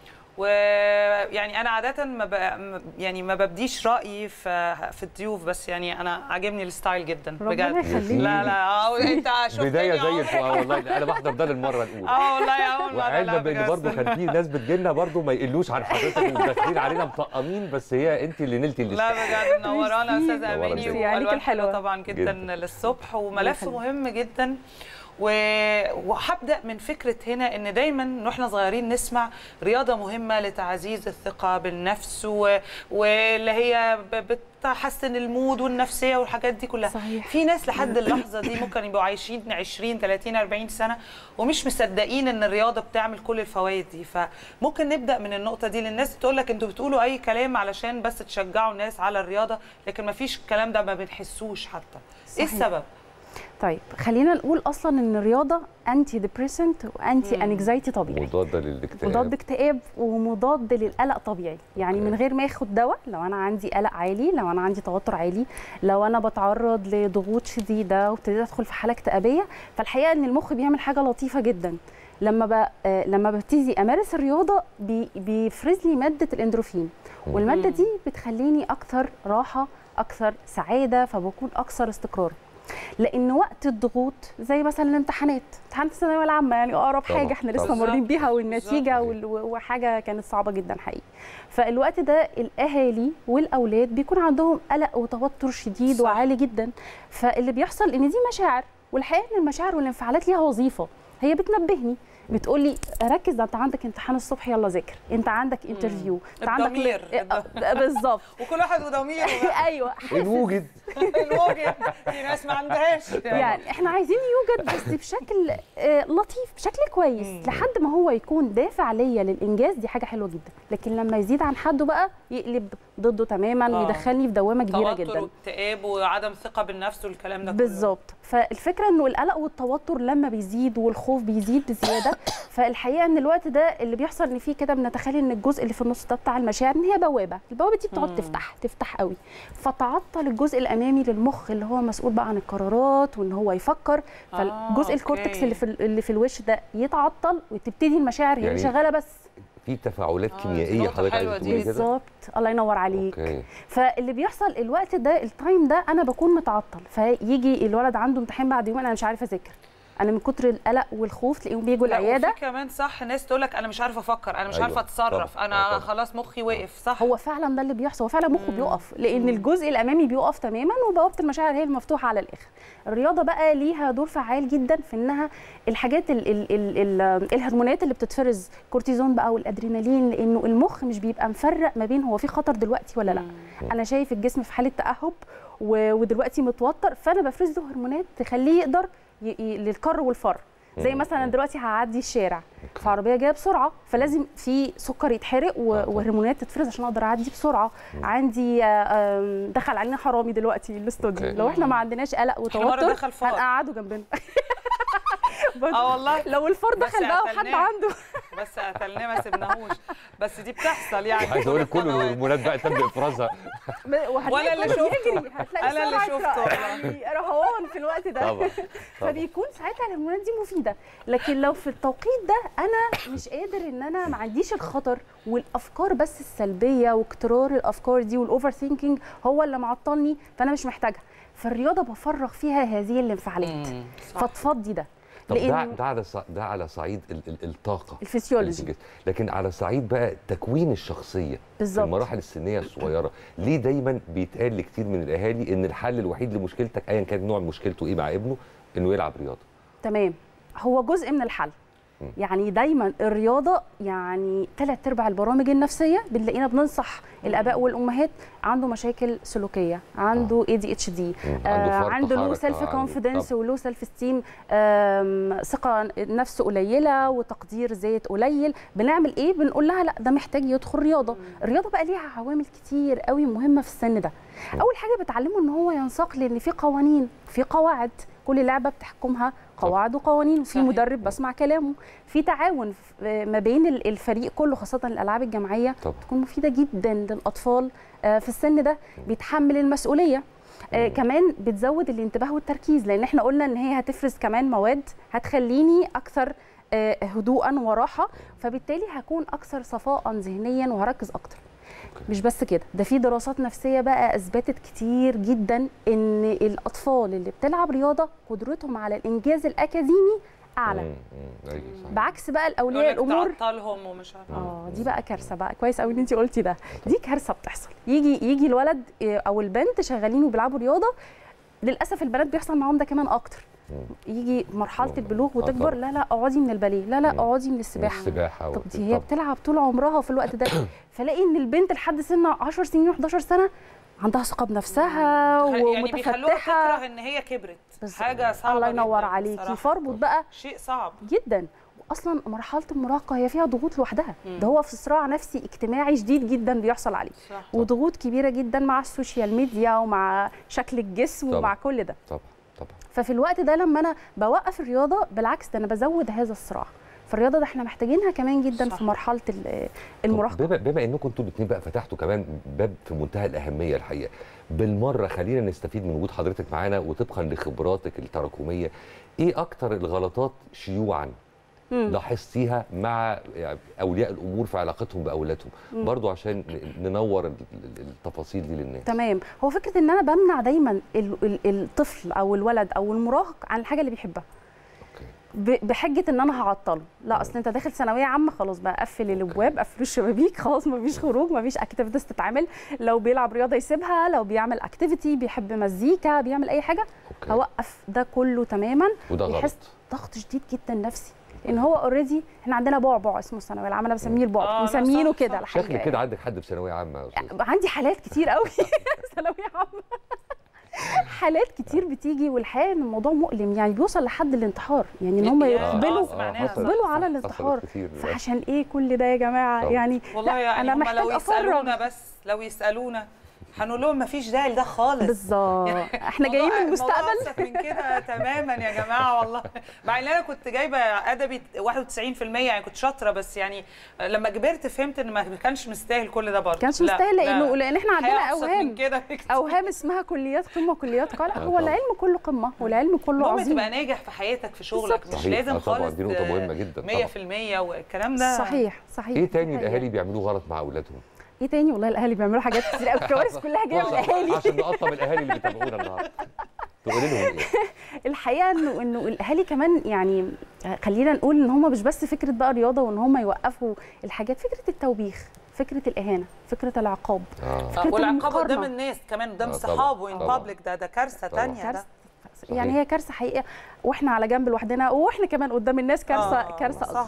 ويعني انا عاده ما ب... ما- يعني ما ببديش رايي في في الضيوف بس يعني انا عاجبني الستايل جدا ربنا بجد يخليك. لا لا آه، انت شفتني بدايه زي أهو. الفل آه والله انا بحضر ده للمره الاولى اه والله يا أول لا لا وعلما لا بان بجد. برضه كان في ناس بتجيلنا برضه ما يقلوش عن حضرتك وداخلين علينا مطقمين بس هي انت اللي نلتي لا الاستحقاق بجد منورانا ميرسي. استاذه نورك اماني جدا. ميرسي، عليك والوان الحلوة. حلوه طبعا جدا, جدا. للصبح وملف يخليك. مهم جدا و... وهبدا من فكره هنا ان دايما واحنا صغيرين نسمع رياضه مهمه لتعزيز الثقه بالنفس و... واللي هي ب... تحسن المود والنفسيه والحاجات دي كلها صحيح. في ناس لحد اللحظه دي ممكن يبقوا عايشين 20 30 40 سنه ومش مصدقين ان الرياضه بتعمل كل الفوائد دي فممكن نبدا من النقطه دي للناس تقول لك انتوا بتقولوا اي كلام علشان بس تشجعوا الناس على الرياضه لكن ما فيش الكلام ده ما بنحسوش حتى ايه صحيح. السبب طيب خلينا نقول اصلا ان الرياضه انتي ديبريسنت وانتي انكزايتي طبيعي مضاده للاكتئاب مضاد اكتئاب ومضاد للقلق طبيعي يعني من غير ما اخد دواء لو انا عندي قلق عالي لو انا عندي توتر عالي لو انا بتعرض لضغوط شديده وابتديت ادخل في حاله اكتئابيه فالحقيقه ان المخ بيعمل حاجه لطيفه جدا لما ب... آه، لما ببتدي امارس الرياضه بي... بيفرز لي ماده الاندروفين والماده دي بتخليني اكثر راحه اكثر سعاده فبكون اكثر استقرار لان وقت الضغوط زي مثلا الامتحانات امتحانات الثانويه العامه يعني اقرب طبعاً، حاجه احنا لسه طبعاً. مارين بيها بالظبط. والنتيجه وال- وحاجه كانت صعبه جدا حقيقي فالوقت ده الاهالي والاولاد بيكون عندهم قلق وتوتر شديد صح. وعالي جدا فاللي بيحصل ان دي مشاعر والحقيقه ان المشاعر والانفعالات ليها وظيفه هي بتنبهني بتقول لي ركز ده انت عندك امتحان الصبح يلا ذاكر انت عندك انترفيو انت عندك الضمير. آه، بالظبط وكل واحد وضميره ايوه ان وجد الوجه في ناس ما عندهاش يعني احنا عايزين يوجد بس بشكل آه، لطيف بشكل كويس لحد ما هو يكون دافع ليا للانجاز دي حاجه حلوه جدا لكن لما يزيد عن حده بقى يقلب ضده تماما آه. ويدخلني في دوامه كبيره توتر جدا واكتئاب وعدم ثقه بالنفس والكلام ده كله بالظبط فالفكره انه القلق والتوتر لما بيزيد والخوف بيزيد بزياده فالحقيقه ان الوقت ده اللي بيحصل ان فيه كده بنتخيل ان الجزء اللي في النص ده بتاع المشاعر ان هي بوابه البوابه دي بتقعد تفتح تفتح قوي فتعطل الجزء الامامي للمخ اللي هو مسؤول بقى عن القرارات وان هو يفكر فالجزء أوكي. الكورتكس اللي في ال- اللي في الوش ده يتعطل وتبتدي المشاعر هي يعني اللي شغاله بس في تفاعلات آه، كيميائيه نقطة حضرتك حلوة عايزه دي. تقولي كده بالظبط الله ينور عليك اوكي فاللي بيحصل الوقت ده التايم ده انا بكون متعطل فيجي الولد عنده امتحان بعد يومين انا مش عارفه اذاكر انا من كتر القلق والخوف تلاقيهم بيجوا لا العياده وفي كمان صح ناس تقول لك انا مش عارفه افكر انا مش أيوة، عارفه اتصرف طبعاً، انا طبعاً. خلاص مخي وقف صح هو فعلا ده اللي بيحصل هو فعلا مخه بيقف لان الجزء الامامي بيقف تماما وبوابه المشاعر هي المفتوحه على الاخر الرياضه بقى ليها دور فعال جدا في انها الحاجات ال ال ال ال الهرمونات اللي بتتفرز كورتيزون بقى والادرينالين لانه المخ مش بيبقى مفرق ما بين هو في خطر دلوقتي ولا لا انا شايف الجسم في حاله تاهب و- ودلوقتي متوتر فانا بفرز له هرمونات تخليه يقدر ي- ي- للكر والفر زي مم. مثلا دلوقتي هعدي الشارع في عربيه جايه بسرعه فلازم في سكر يتحرق و- آه طبعاً. وهرمونات تتفرز عشان اقدر اعدي بسرعه عندي آه، آم، دخل علينا حرامي دلوقتي الاستوديو أوكي. لو احنا ما عندناش قلق إحنا مرة وتوتر دخل فار. هنقعده جنبنا اه والله لو الفار بس دخل بقى وحد قتلناه. عنده بس قتلناه ما سبناهوش بس دي بتحصل يعني وعايز اقول لك كل الهرمونات بقى تم افرازها وهتلاقي ولا اللي كله شفته. بيجري هتلاقي أنا اللي سرعة شفته. يعني رهوان في الوقت ده طبعا طبعا فبيكون ساعتها الهرمونات دي مفيده لكن لو في التوقيت ده انا مش قادر ان انا ما عنديش الخطر والافكار بس السلبيه واكترار الافكار دي والاوفر ثينكينج هو اللي معطلني فانا مش محتاجها فالرياضه بفرغ فيها هذه الانفعالات مم، صح. فتفضي ده طب ده لأنه- ده على ص- ده على صعيد ال- ال- الطاقه الفسيولوجي. اللي في الجسم. لكن على صعيد بقى تكوين الشخصيه في بالظبط. المراحل السنيه الصغيره ليه دايما بيتقال لكتير من الاهالي ان الحل الوحيد لمشكلتك ايا كان نوع مشكلته ايه مع ابنه انه يلعب رياضه تمام هو جزء من الحل يعني دايما الرياضه يعني ثلاث ارباع البرامج النفسيه بنلاقينا بننصح الاباء والامهات عنده مشاكل سلوكيه عنده اي دي اتش دي عنده فرط عنده لو حركة، سيلف عنده- كونفيدنس طبعاً. ولو سيلف ستيم ثقه نفس قليله وتقدير ذات قليل بنعمل ايه بنقول لها لا ده محتاج يدخل رياضه الرياضه بقى ليها عوامل كتير قوي مهمه في السن ده اول حاجه بتعلمه ان هو ينساق لان في قوانين في قواعد كل لعبه بتحكمها قواعد وقوانين وفي صحيح. مدرب بسمع كلامه في تعاون ف- ما بين ال- الفريق كله خاصه الالعاب الجماعيه طب. تكون مفيده جدا للاطفال آه، في السن ده بيتحمل المسؤوليه آه كمان بتزود الانتباه والتركيز لان احنا قلنا ان هي هتفرز كمان مواد هتخليني اكثر آه، هدوءا وراحه فبالتالي هكون اكثر صفاء ذهنيا وهركز اكتر مش بس كده ده في دراسات نفسيه بقى اثبتت كتير جدا ان الاطفال اللي بتلعب رياضه قدرتهم على الانجاز الاكاديمي اعلى مم، مم، أيوة صح. بعكس بقى الاولياء يقول لك الامور تعطلهم ومش عارفه اه دي بقى كارثه بقى كويس قوي ان انت قلتي ده دي كارثه بتحصل يجي يجي الولد إيه، او البنت شغالين وبيلعبوا رياضه للاسف البنات بيحصل معاهم ده كمان اكتر يجي مرحله مم. البلوغ آه وتكبر طبعاً. لا لا اقعدي من الباليه لا لا مم. اقعدي من السباحه السباحه طب وكده. دي هي طب. بتلعب طول عمرها في الوقت ده فلاقي ان البنت لحد سن 10 سنين و11 سنه عندها ثقه بنفسها يعني بيخلوها ومتفتحه تكره ان هي كبرت بالظبط. حاجه صعبه الله ينور جداً عليكي بصراحة. فاربط بقى شيء صعب جدا واصلا مرحله المراهقه هي فيها ضغوط لوحدها ده هو في صراع نفسي اجتماعي شديد جدا بيحصل عليه صح. وضغوط كبيره جدا مع السوشيال ميديا ومع شكل الجسم طبعا. ومع كل ده طبعا طبعا ففي الوقت ده لما انا بوقف الرياضه بالعكس ده انا بزود هذا الصراع فالرياضه ده احنا محتاجينها كمان جدا صح. في مرحله ال- طب المراهقه بما, بما انكم انتوا الاثنين بقى فتحتوا كمان باب في منتهى الاهميه الحقيقه بالمره خلينا نستفيد من وجود حضرتك معانا وطبقا لخبراتك التراكميه ايه اكتر الغلطات شيوعا مم. لاحظتيها مع يعني اولياء الامور في علاقتهم باولادهم برضو عشان ن- ننور ال- ال- التفاصيل دي للناس تمام هو فكره ان انا بمنع دايما ال- ال- الطفل او الولد او المراهق عن الحاجه اللي بيحبها اوكي ب- بحجه ان انا هعطله لا اصل انت داخل ثانويه عامه خلاص بقى قفل الابواب قفل الشبابيك خلاص مفيش خروج مفيش اكتيفيتيز تتعمل لو بيلعب رياضه يسيبها لو بيعمل اكتيفيتي بيحب مزيكا بيعمل اي حاجه اوكي هوقف ده كله تماما وده غلط يحس ضغط شديد جدا نفسي لان هو اوريدي احنا عندنا بعبع اسمه الثانويه العامه انا بسميه آه، البعبع لا، مسمينه صح، كده صح. الحقيقه شكلك كده عندك حد في ثانويه عامه يا أستاذ. عندي حالات كتير قوي ثانويه عامه حالات كتير بتيجي والحقيقه ان الموضوع مؤلم يعني بيوصل لحد الانتحار يعني ان هم يا- يقبلوا آه، سمعناها. حصلت- يقبلوا على حصلت الانتحار كتير للأسف. فعشان ايه كل ده يا جماعه طبعا. يعني والله لا يعني انا هم محتاج لو يسالونا افرغ بس لو يسالونا هنقول لهم مفيش داعي لده خالص بالظبط احنا جايين من الموضوع المستقبل أبسط من كده تماما يا جماعه والله مع ان انا كنت جايبه ادبي 91% يعني كنت شاطره بس يعني لما كبرت فهمت ان ما كانش مستاهل كل ده برضه كانش لا، مستاهل لا. لانه لان احنا الحياة عندنا أبسط من اوهام كده بكتير. اوهام اسمها كليات قمه وكليات قاع لا آه هو طبعا. العلم كله قمه والعلم كله المهم عظيم تبقى ناجح في حياتك في شغلك بالظبط. مش صحيح. لازم آه طبعا، خالص دي نقطة مهمة جدا طبعا. 100% والكلام ده صحيح صحيح ايه تاني الحقيقة. الاهالي بيعملوه غلط مع اولادهم ايه تاني والله الاهالي بيعملوا حاجات كتير قوي الكوارث كلها جايه من الاهالي عشان نقطم الاهالي اللي بيتابعونا النهارده تقولي لهم ايه الحقيقه انه انه الاهالي كمان يعني خلينا نقول ان هم مش بس فكره بقى رياضه وان هم يوقفوا الحاجات فكره التوبيخ فكره الاهانه فكره العقاب اه فكرة والعقاب المقارنة. قدام الناس كمان قدام آه طبعاً، صحابه ان طبعاً. بابليك ده ده كارثه طبعاً. ثانيه ده كارثه صحيح. يعني هي كارثه حقيقيه واحنا على جنب لوحدنا واحنا كمان قدام الناس كارثه آه، كارثه صح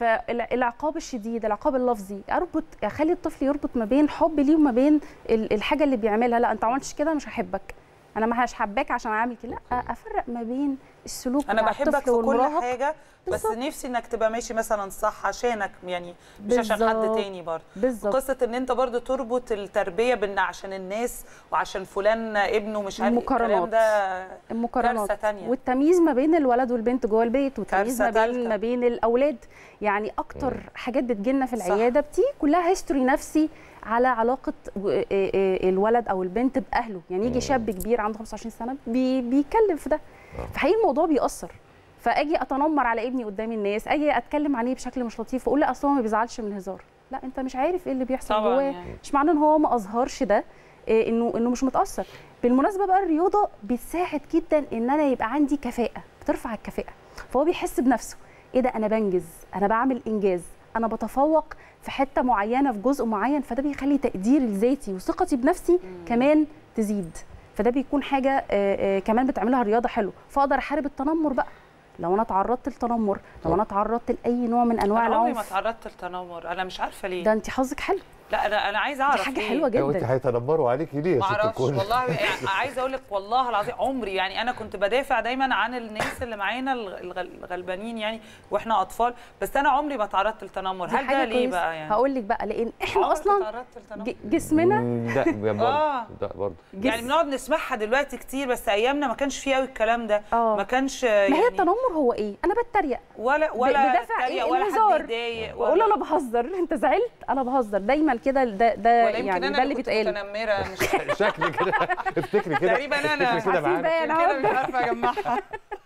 فالعقاب الشديد العقاب اللفظي اربط اخلي الطفل يربط ما بين حب ليه وما بين ال- الحاجه اللي بيعملها لا انت ما عملتش كده مش هحبك انا ما حباك عشان عامل كده لا افرق ما بين السلوك انا بتاع بحبك الطفل في كل والمراهق حاجه بس بالظبط. نفسي انك تبقى ماشي مثلا صح عشانك يعني مش عشان حد بالظبط. تاني برضه بالظبط قصه ان انت برضه تربط التربيه بان عشان الناس وعشان فلان ابنه مش عارف إيه، الكلام المقارنات. ده المقارنات كارثة تانية. والتمييز ما بين الولد والبنت جوه البيت والتمييز كارثة ما بين تالتة. ما بين الاولاد يعني اكتر حاجات بتجيلنا في صح. العياده بتيجي كلها هيستوري نفسي على علاقه و- إيه إيه الولد او البنت باهله يعني يجي شاب كبير عنده 25 سنه بي بيتكلم في ده فحقيقي الموضوع بيأثر فاجي اتنمر على ابني قدام الناس اجي اتكلم عليه بشكل مش لطيف واقول لا اصل هو ما بيزعلش من الهزار لا انت مش عارف ايه اللي بيحصل طبعاً جواه يعني. مش معناه ان هو ما اظهرش ده إيه انه انه مش متاثر بالمناسبه بقى الرياضه بتساعد جدا ان انا يبقى عندي كفاءه بترفع الكفاءه فهو بيحس بنفسه ايه ده انا بنجز انا بعمل انجاز انا بتفوق في حته معينه في جزء معين فده بيخلي تقديري لذاتي وثقتي بنفسي كمان تزيد فده بيكون حاجه آه، آه، كمان بتعملها الرياضه حلو فاقدر احارب التنمر بقى لو انا تعرضت للتنمر لو انا تعرضت لاي نوع من انواع انا عمري ما العنف تعرضت للتنمر انا مش عارفه ليه ده انت حظك حلو لا انا انا عايزه دي اعرف حاجه ليه؟ حلوه لو انت جدا هيتنمروا عليكي ليه يا ما ست اعرفش الكل والله يعني عايزه اقول لك والله العظيم عمري يعني انا كنت بدافع دايما عن الناس اللي معانا الغ- الغ- الغلبانين يعني واحنا اطفال بس انا عمري ما تعرضت للتنمر دي هل حاجة ده ليه كويسة. بقى يعني هقول لك بقى لان احنا عمرك اصلا تعرضت للتنمر؟ ج- جسمنا مم، لا برضه آه. لا برضه يعني بنقعد نسمعها دلوقتي كتير بس ايامنا ما كانش فيه قوي الكلام ده آه. ما كانش ما يعني هي التنمر هو ايه انا بتريق ولا ولا بدافع تريق إيه؟ ولا الهزار. حد يضايق واقول ولا- انا بهزر انت زعلت انا بهزر دايما كده ده ده ولا يمكن يعني انا ده اللي كنت بيتقال متنمره مش شكلي كده افتكري كده تقريبا أنا. افتكري كده عارفين معانا بقى عشان انا كده مش عارفه اجمعها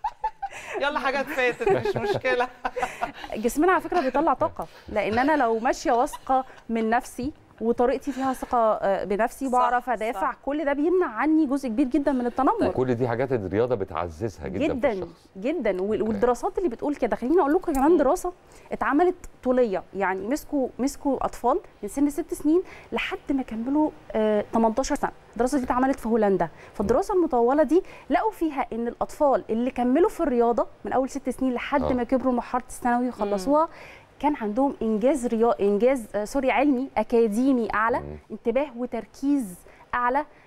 يلا حاجات فاتت مش مشكله جسمنا على فكره بيطلع طاقه لان انا لو ماشيه واثقه من نفسي وطريقتي فيها ثقه آه، بنفسي صح، بعرف ادافع صح. كل ده بيمنع عني جزء كبير جدا من التنمر كل دي حاجات الرياضه بتعززها جدا, في جدا الشخص جدا وال- والدراسات اللي بتقول كده خليني اقول لكم كمان دراسه اتعملت طوليه يعني مسكوا مسكوا اطفال من سن ست سنين لحد ما كملوا آه 18 سنه الدراسه دي اتعملت في هولندا فالدراسه المطوله دي لقوا فيها ان الاطفال اللي كملوا في الرياضه من اول ست سنين لحد آه. ما كبروا مرحله الثانوي وخلصوها كان عندهم انجاز ريا... انجاز آه سوري علمي اكاديمي اعلى مم. انتباه وتركيز اعلى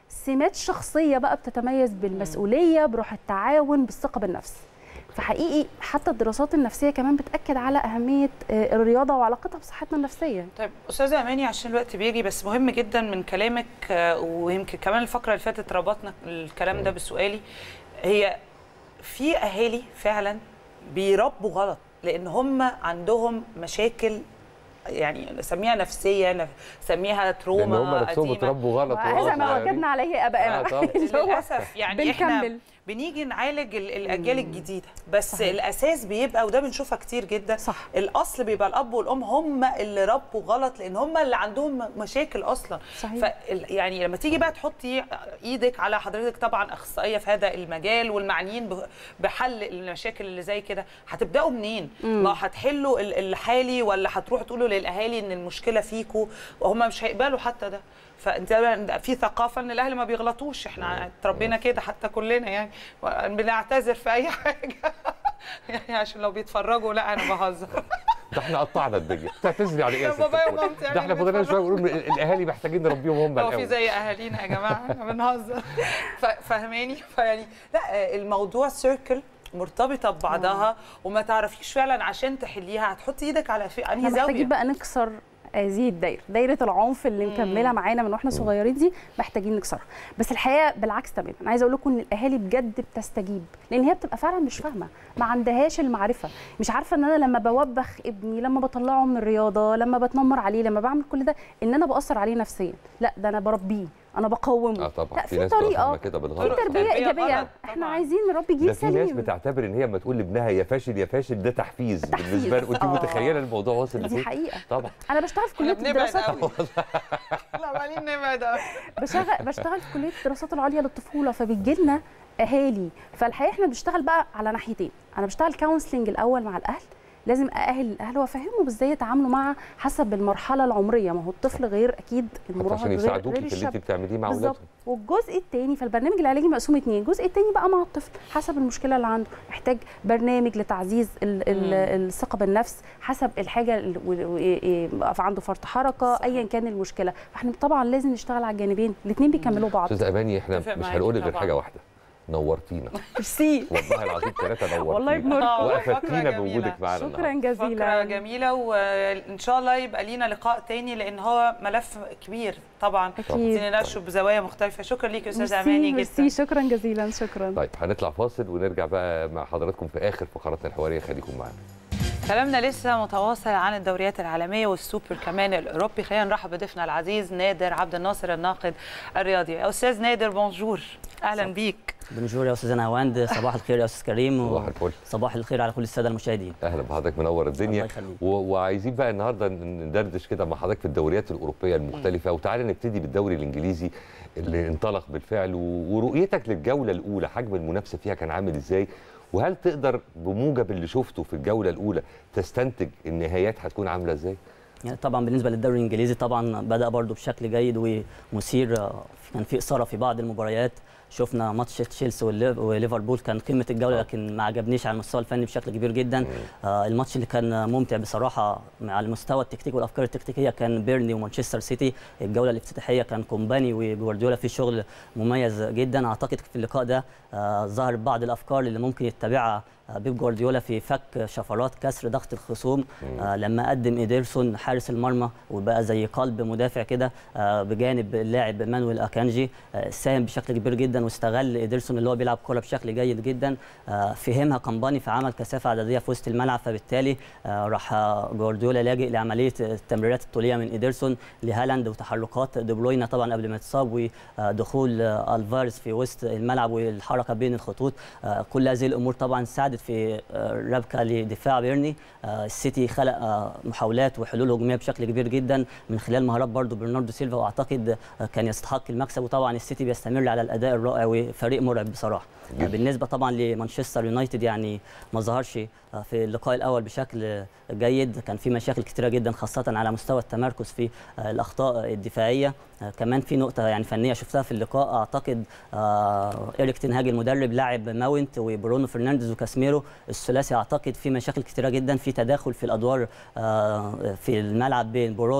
سمات شخصيه بقى بتتميز بالمسؤوليه بروح التعاون بالثقه بالنفس فحقيقي حتى الدراسات النفسيه كمان بتاكد على اهميه آه، الرياضه وعلاقتها بصحتنا النفسيه طيب استاذه اماني عشان الوقت بيجري بس مهم جدا من كلامك آه، ويمكن كمان الفقره اللي فاتت ربطنا الكلام ده بسؤالي هي في اهالي فعلا بيربوا غلط لان هم عندهم مشاكل يعني نسميها نفسيه نف- نسميها تروما لان هم نفسهم قديمة. اتربوا غلط وهذا وهم ما صغيرين. وجدنا عليه ابائنا آه، طبعاً. اللي هو للاسف يعني احنا بنكمل بنيجي نعالج ال- الاجيال الجديده بس صحيح. صحيح. الاساس بيبقى وده بنشوفها كتير جدا صح. الاصل بيبقى الاب والام هم اللي ربوا غلط لان هم اللي عندهم م- مشاكل اصلا صحيح. ف يعني لما تيجي بقى تحطي ايدك على حضرتك طبعا اخصائيه في هذا المجال والمعنيين ب- بحل المشاكل اللي زي كده هتبداوا منين ما هتحلوا ال- الحالي ولا هتروحوا تقولوا للاهالي ان المشكله فيكوا وهم مش هيقبلوا حتى ده فانت في ثقافه ان الاهل ما بيغلطوش احنا اتربينا كده حتى كلنا يعني بنعتذر في اي حاجه يعني عشان لو بيتفرجوا لا انا بهزر ده احنا قطعنا الدنيا تعتذري على ايه يا يا ست بابايا الكل؟ ومامتي ده يعني احنا فضلنا شويه بيتفرجوا. نقول ال- الاهالي محتاجين نربيهم هم لو في الاول زي اهالينا يا جماعه احنا بنهزر ف- فاهماني فيعني لا الموضوع سيركل مرتبطه ببعضها وما تعرفيش فعلا عشان تحليها هتحطي ايدك على في احنا انهي زاويه محتاجين بقى نكسر هذه الدايره دايره العنف اللي مكمله معانا من واحنا صغيرين دي محتاجين نكسرها بس الحقيقه بالعكس تماما انا عايزه اقول لكم ان الاهالي بجد بتستجيب لان هي بتبقى فعلا مش فاهمه ما عندهاش المعرفه مش عارفه ان انا لما بوبخ ابني لما بطلعه من الرياضه لما بتنمر عليه لما بعمل كل ده ان انا باثر عليه نفسيا لا ده انا بربيه انا بقومه اه طبعا لا في في ناس بتبقى طريقه فاهمة كده في بالغلط تربيه تربية ايجابيه غلط احنا طبعاً. عايزين نربي جيل ده في ناس سليم بتعتبر ان هي لما تقول لابنها يا فاشل يا فاشل ده تحفيز تحفيز. بالنسبه له انت آه. متخيله الموضوع واصل دي لفين حقيقه طبعا انا بشتغل في احنا كليه بنبعد الدراسات قوي لا عمالين نبعد قوي بشغل بشتغل في كليه الدراسات العليا للطفوله فبتجي لنا اهالي فالحقيقه احنا بنشتغل بقى على ناحيتين انا بشتغل كونسلنج الاول مع الاهل لازم ااهل الاهل وافهمهم ازاي يتعاملوا مع حسب المرحله العمريه ما هو الطفل غير اكيد المراهق عشان غير, يساعدوكي غير في اللي انت الشاب بتعمليه مع بالظبط اولادهم والجزء الثاني فالبرنامج العلاجي مقسوم اتنين الجزء الثاني بقى مع الطفل حسب المشكله اللي عنده محتاج برنامج لتعزيز ال- ال- الثقه بالنفس حسب الحاجه ال- و- و- إيه- بقى عنده فرط حركه ايا كان المشكله فاحنا طبعا لازم نشتغل على الجانبين الاثنين بيكملوا بعض استاذ اماني احنا اتفق مش معاكي هنقول غير طبعاً. حاجه واحده نورتينا ميرسي والله العظيم ثلاثه نورتينا والله بنور آه، وافدتينا فقرة جميلة. بوجودك معانا شكرا النهاردة. فقرة جزيلا جميلة وإن شاء الله يبقى لينا لقاء تاني لأن هو ملف كبير طبعا اكيد عايزين نناقشه بزوايا مختلفة شكرا ليك يا أستاذة ميرسي أماني ميرسي جدا شكرا جزيلا شكرا طيب هنطلع فاصل ونرجع بقى مع حضراتكم في اخر فقراتنا الحواريه خليكم معانا كلامنا لسه متواصل عن الدوريات العالمية والسوبر كمان الأوروبي خلينا نرحب بضيفنا العزيز نادر عبد الناصر الناقد الرياضي يا أستاذ نادر بونجور أهلا بيك بونجور يا استاذ نهاوند صباح الخير يا استاذ كريم صباح الفل صباح الخير على كل الساده المشاهدين اهلا بحضرتك منور الدنيا الله يخليك. و... وعايزين بقى النهارده ندردش كده مع حضرتك في الدوريات الاوروبيه المختلفه وتعالى نبتدي بالدوري الانجليزي اللي انطلق بالفعل و... ورؤيتك للجوله الاولى حجم المنافسه فيها كان عامل ازاي وهل تقدر بموجب اللي شفته في الجوله الاولى تستنتج النهايات هتكون عامله ازاي يعني طبعا بالنسبه للدوري الانجليزي طبعا بدا برضو بشكل جيد ومثير آه، كان في اثاره في بعض المباريات شفنا ماتش تشيلسي والليف- وليفربول كان قمه الجوله لكن ما عجبنيش على المستوى الفني بشكل كبير جدا آه الماتش اللي كان ممتع بصراحه على المستوى التكتيكي والافكار التكتيكيه كان بيرني ومانشستر سيتي الجوله الافتتاحيه كان كومباني وجوارديولا في شغل مميز جدا اعتقد في اللقاء ده آه ظهر بعض الافكار اللي ممكن يتبعها آه، بيب جوارديولا في فك شفرات كسر ضغط الخصوم آه لما قدم ايدرسون حارس المرمى وبقى زي قلب مدافع كده آه بجانب اللاعب مانويل اكانجي آه ساهم بشكل كبير جدا واستغل ايدرسون اللي هو بيلعب كوره بشكل جيد جدا آه فهمها كمباني فعمل كثافه عدديه في وسط الملعب فبالتالي آه راح آه، جوارديولا لاجئ لعمليه التمريرات الطوليه من ايدرسون لهالاند وتحركات دي بروينا طبعا قبل ما يتصاب ودخول آه، الفارز في وسط الملعب والحركه بين الخطوط آه، كل هذه الامور طبعا ساعدت في آه، ربكه لدفاع بيرني آه، السيتي خلق آه، محاولات وحلول هجوميه بشكل كبير جدا من خلال مهارات برضو برناردو سيلفا واعتقد آه، كان يستحق المكسب وطبعا السيتي بيستمر على الاداء الرائع وفريق مرعب بصراحه آه، جدا. بالنسبه طبعا لمانشستر يونايتد يعني ما ظهرش آه، في اللقاء الاول بشكل آه، جيد كان في مشاكل كتيره جدا خاصه على مستوى التمركز في آه، الاخطاء الدفاعيه آه، كمان في نقطه يعني فنيه شفتها في اللقاء اعتقد آه، ايريك تنهاج المدرب لاعب ماونت وبرونو فرنانديز وكاسميرو الثلاثي اعتقد في مشاكل كتيره جدا في تداخل في الادوار آه، في الملعب بين برونو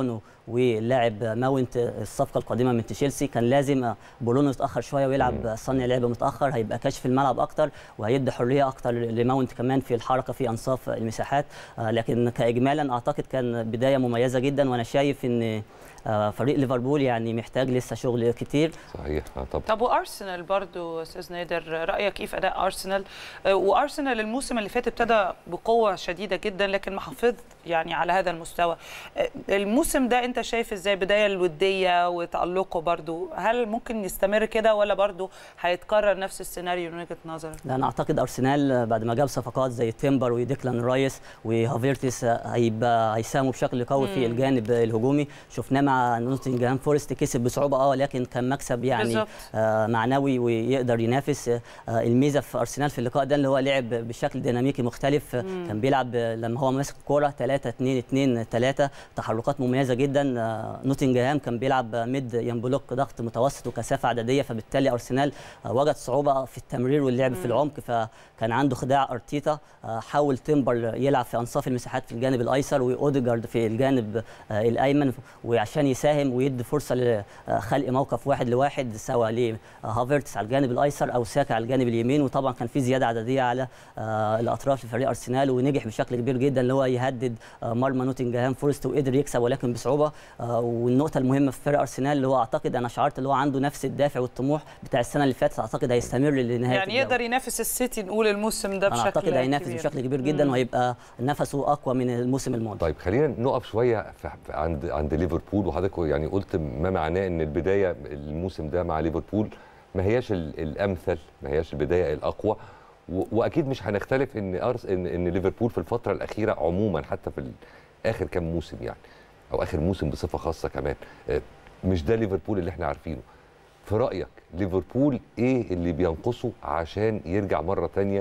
واللاعب ماونت الصفقه القادمه من تشيلسي كان لازم برونو يتاخر شويه ويلعب صانع لعب متاخر هيبقى كاشف الملعب اكتر وهيدي حريه اكتر لماونت كمان في الحركه في انصاف المساحات آه، لكن كاجمالا اعتقد كان بدايه مميزه جدا وانا شايف ان آه، فريق ليفربول يعني محتاج لسه شغل كتير صحيح آه طبعا طب وارسنال برضو استاذ نادر رايك ايه في اداء ارسنال آه، وارسنال الموسم اللي فات ابتدى بقوه شديده جدا لكن ما حافظ يعني على هذا المستوى آه، الموسم ده انت شايف ازاي بدايه الوديه وتالقه برضو هل ممكن يستمر كده ولا برضو هيتكرر نفس السيناريو من وجهه نظرك لا انا اعتقد ارسنال بعد ما جاب صفقات زي تيمبر وديكلان رايس وهافيرتس هيبقى هيساهموا بشكل قوي في الجانب الهجومي شفناه مع نوتنجهام فورست كسب بصعوبه اه لكن كان مكسب يعني بالظبط. آه معنوي ويقدر ينافس آه الميزه في ارسنال في اللقاء ده اللي هو لعب بشكل ديناميكي مختلف آه، كان بيلعب آه، لما هو ماسك الكوره 3 2 2 3 تحركات مميزه جدا آه نوتنجهام كان بيلعب ميد ينبلوك ضغط متوسط وكثافه عدديه فبالتالي ارسنال آه وجد صعوبه في التمرير واللعب في العمق فكان عنده خداع ارتيتا آه حاول تيمبر يلعب في انصاف المساحات في الجانب الايسر واوديجارد في الجانب آه الايمن وعشان يساهم ويدي فرصه لخلق موقف واحد لواحد سواء لهافرتس على الجانب الايسر او ساكا على الجانب اليمين وطبعا كان في زياده عدديه على آه، الاطراف لفريق ارسنال ونجح بشكل كبير جدا اللي هو يهدد آه، مرمى نوتنجهام فورست وقدر يكسب ولكن بصعوبه آه، والنقطه المهمه في فريق ارسنال اللي هو اعتقد انا شعرت اللي هو عنده نفس الدافع والطموح بتاع السنه اللي فاتت اعتقد هيستمر لنهايه يعني الدوري. يقدر ينافس السيتي نقول الموسم ده انا بشكل اعتقد هينافس كبير. بشكل كبير جدا وهيبقى نفسه اقوى من الموسم الماضي طيب خلينا نقف شويه في في- عند عند ليفربول وحضرتك يعني قلت ما معناه ان البدايه الموسم ده مع ليفربول ما هياش ال- الامثل ما هياش البدايه الاقوى و- واكيد مش هنختلف ان أرس ان ان ليفربول في الفتره الاخيره عموما حتى في ال- اخر كام موسم يعني او اخر موسم بصفه خاصه كمان آه، مش ده ليفربول اللي احنا عارفينه في رايك ليفربول ايه اللي بينقصه عشان يرجع مره تانية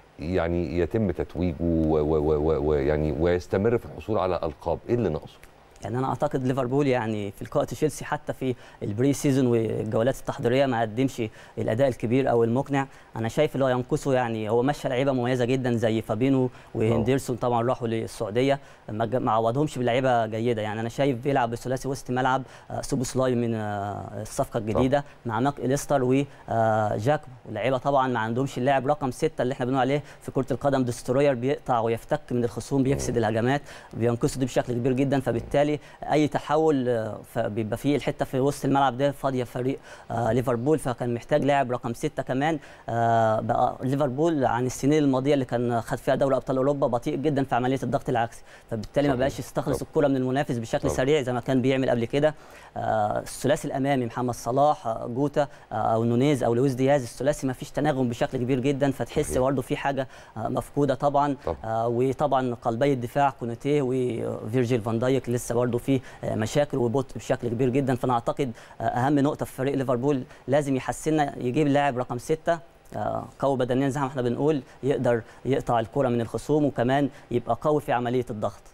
يعني يتم تتويجه و- و- و- ويعني ويستمر في الحصول على القاب ايه اللي ناقصه يعني انا اعتقد ليفربول يعني في لقاء تشيلسي حتى في البري سيزون والجولات التحضيريه ما قدمش الاداء الكبير او المقنع انا شايف اللي هو ينقصه يعني هو مشى لعيبه مميزه جدا زي فابينو وهندرسون طبعا راحوا للسعوديه ما ج- ما عوضهمش بلعيبه جيده يعني انا شايف بيلعب بثلاثي وسط ملعب آه، سوبوسلاي من آه، الصفقه الجديده مع ماك اليستر وجاك لعيبه طبعا ما عندهمش اللاعب رقم ستة اللي احنا بنقول عليه في كره القدم دستروير بيقطع ويفتك من الخصوم بيفسد الهجمات بينقصوا دي بشكل كبير جدا فبالتالي اي تحول آه، فبيبقى فيه الحته في وسط الملعب ده فاضيه فريق آه، ليفربول فكان محتاج لاعب رقم ستة كمان آه، بقى ليفربول عن السنين الماضيه اللي كان خد فيها دوري ابطال اوروبا بطيء جدا في عمليه الضغط العكسي فبالتالي ما صحيح. بقاش يستخلص طبعا. الكره من المنافس بشكل طبعا. سريع زي ما كان بيعمل قبل كده آه، الثلاثي الامامي محمد صلاح آه، جوتا آه، او نونيز او لويس دياز الثلاثي ما فيش تناغم بشكل كبير جدا فتحس صحيح. برضه في حاجه آه، مفقوده طبعا طبعا. آه، وطبعا قلبي الدفاع كوناتيه وفيرجيل فان دايك لسه برضه في آه، مشاكل وبطء بشكل كبير جدا فانا اعتقد آه، اهم نقطه في فريق ليفربول لازم يحسننا يجيب لاعب رقم ستة آه، قوي بدنيا زي ما احنا بنقول يقدر يقطع الكره من الخصوم وكمان يبقى قوي في عمليه الضغط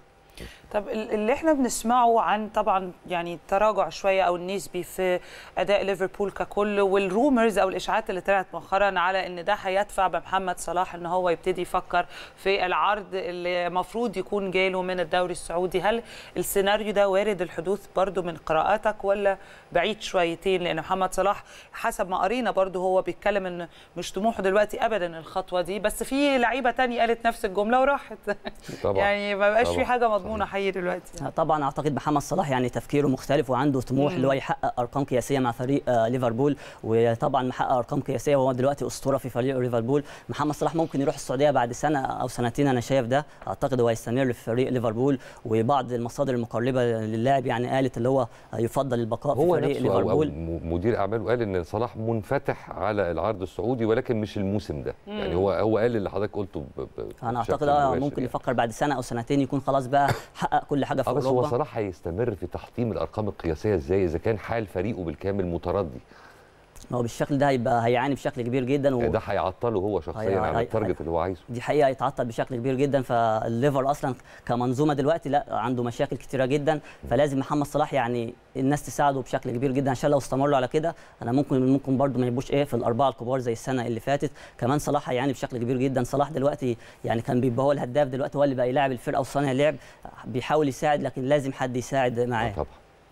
طب ال- اللي احنا بنسمعه عن طبعا يعني تراجع شويه او النسبي في اداء ليفربول ككل والرومرز او الاشاعات اللي طلعت مؤخرا على ان ده هيدفع بمحمد صلاح ان هو يبتدي يفكر في العرض اللي المفروض يكون جاله من الدوري السعودي هل السيناريو ده وارد الحدوث برضو من قراءاتك ولا بعيد شويتين لان محمد صلاح حسب ما قرينا برضو هو بيتكلم ان مش طموحه دلوقتي ابدا الخطوه دي بس في لعيبه تانية قالت نفس الجمله وراحت طبعا يعني ما بقاش في طبعاً. حاجه مضمونه حقيقي دلوقتي طبعا اعتقد محمد صلاح يعني تفكيره مختلف وعنده طموح اللي هو يحقق ارقام قياسيه مع فريق آه، ليفربول وطبعا محقق ارقام قياسيه وهو دلوقتي اسطوره في فريق ليفربول محمد صلاح ممكن يروح السعوديه بعد سنه او سنتين انا شايف ده اعتقد هو هيستمر في فريق ليفربول وبعض المصادر المقربه للاعب يعني قالت اللي هو يفضل البقاء في هو فريق نفسه أو, أو ليفربول م- مدير اعماله قال ان صلاح منفتح على العرض السعودي ولكن مش الموسم ده يعني هو هو قال اللي حضرتك قلته ب- ب- انا بشكل اعتقد اه مباشر ممكن يعني. يفكر بعد سنه او سنتين يكون خلاص بقى حقق كل حاجه في اه بس هو اوروبا صلاح هيستمر في تحطيم الارقام القياسيه ازاي اذا كان حال فريقه بالكامل متردي ما هو بالشكل ده هيبقى هيعاني بشكل كبير جدا و... يعني ده هيعطله هو شخصيا هي- عن هي- التارجت اللي هو عايزه دي حقيقه هيتعطل بشكل كبير جدا فالليفر اصلا كمنظومه دلوقتي لا عنده مشاكل كتيره جدا فلازم محمد صلاح يعني الناس تساعده بشكل كبير جدا عشان لو استمروا على كده انا ممكن ممكن برده ما يبقوش ايه في الاربعه الكبار زي السنه اللي فاتت كمان صلاح هيعاني بشكل كبير جدا صلاح دلوقتي يعني كان بيبقى هو الهداف دلوقتي هو اللي بقى يلاعب الفرقه وصانع لعب بيحاول يساعد لكن لازم حد يساعد آه معاه طبعا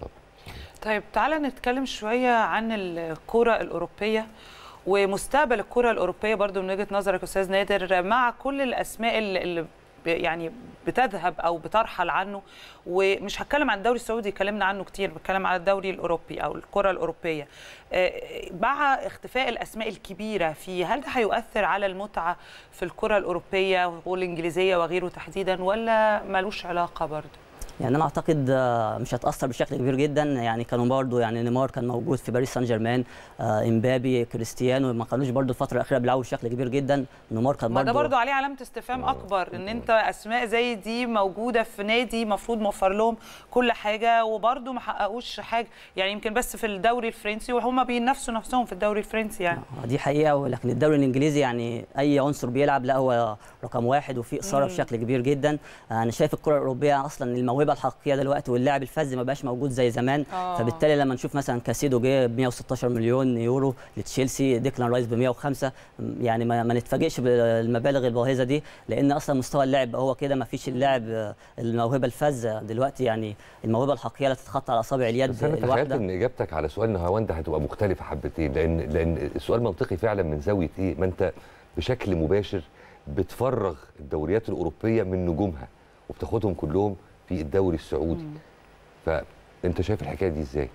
طيب تعالى نتكلم شوية عن الكرة الأوروبية ومستقبل الكرة الأوروبية برضو من وجهة نظرك أستاذ نادر مع كل الأسماء اللي اللي ب- يعني بتذهب أو بترحل عنه ومش هتكلم عن الدوري السعودي اتكلمنا عنه كتير بتكلم على الدوري الأوروبي أو الكرة الأوروبية آه، مع اختفاء الأسماء الكبيرة فيه هل ده هيؤثر على المتعة في الكرة الأوروبية والإنجليزية وغيره تحديدا ولا ملوش علاقة برضو؟ يعني انا اعتقد آه، مش هتاثر بشكل كبير جدا يعني كانوا برضو يعني نيمار كان موجود في باريس سان جيرمان آه، امبابي كريستيانو ما كانوش برضو الفتره الاخيره بيلعبوا بشكل كبير جدا نيمار كان ما ده برضو برضو عليه علامه استفهام اكبر ان انت اسماء زي دي موجوده في نادي المفروض موفر لهم كل حاجه وبرضو ما حققوش حاجه يعني يمكن بس في الدوري الفرنسي وهم بينافسوا نفسهم في الدوري الفرنسي يعني آه، دي حقيقه ولكن الدوري الانجليزي يعني اي عنصر بيلعب لا هو رقم واحد وفي اثاره بشكل كبير جدا آه، انا شايف الكره الاوروبيه اصلا الموهبه الحقيقيه دلوقتي واللاعب الفذ ما بقاش موجود زي زمان آه. فبالتالي لما نشوف مثلا كاسيدو جه ب 116 مليون يورو لتشيلسي ديكلان رايس ب 105 م، يعني ما, ما نتفاجئش بالمبالغ الباهظه دي لان اصلا مستوى اللاعب هو كده ما فيش اللاعب آه، الموهبه الفذه دلوقتي يعني الموهبه الحقيقيه لا تتخطى على اصابع اليد بس انا تخيلت الواحده ان اجابتك على سؤال نهاوند هتبقى مختلفه حبتين لان لان السؤال منطقي فعلا من زاويه ايه ما انت بشكل مباشر بتفرغ الدوريات الاوروبيه من نجومها وبتاخدهم كلهم في الدوري السعودي فانت شايف الحكايه دي ازاي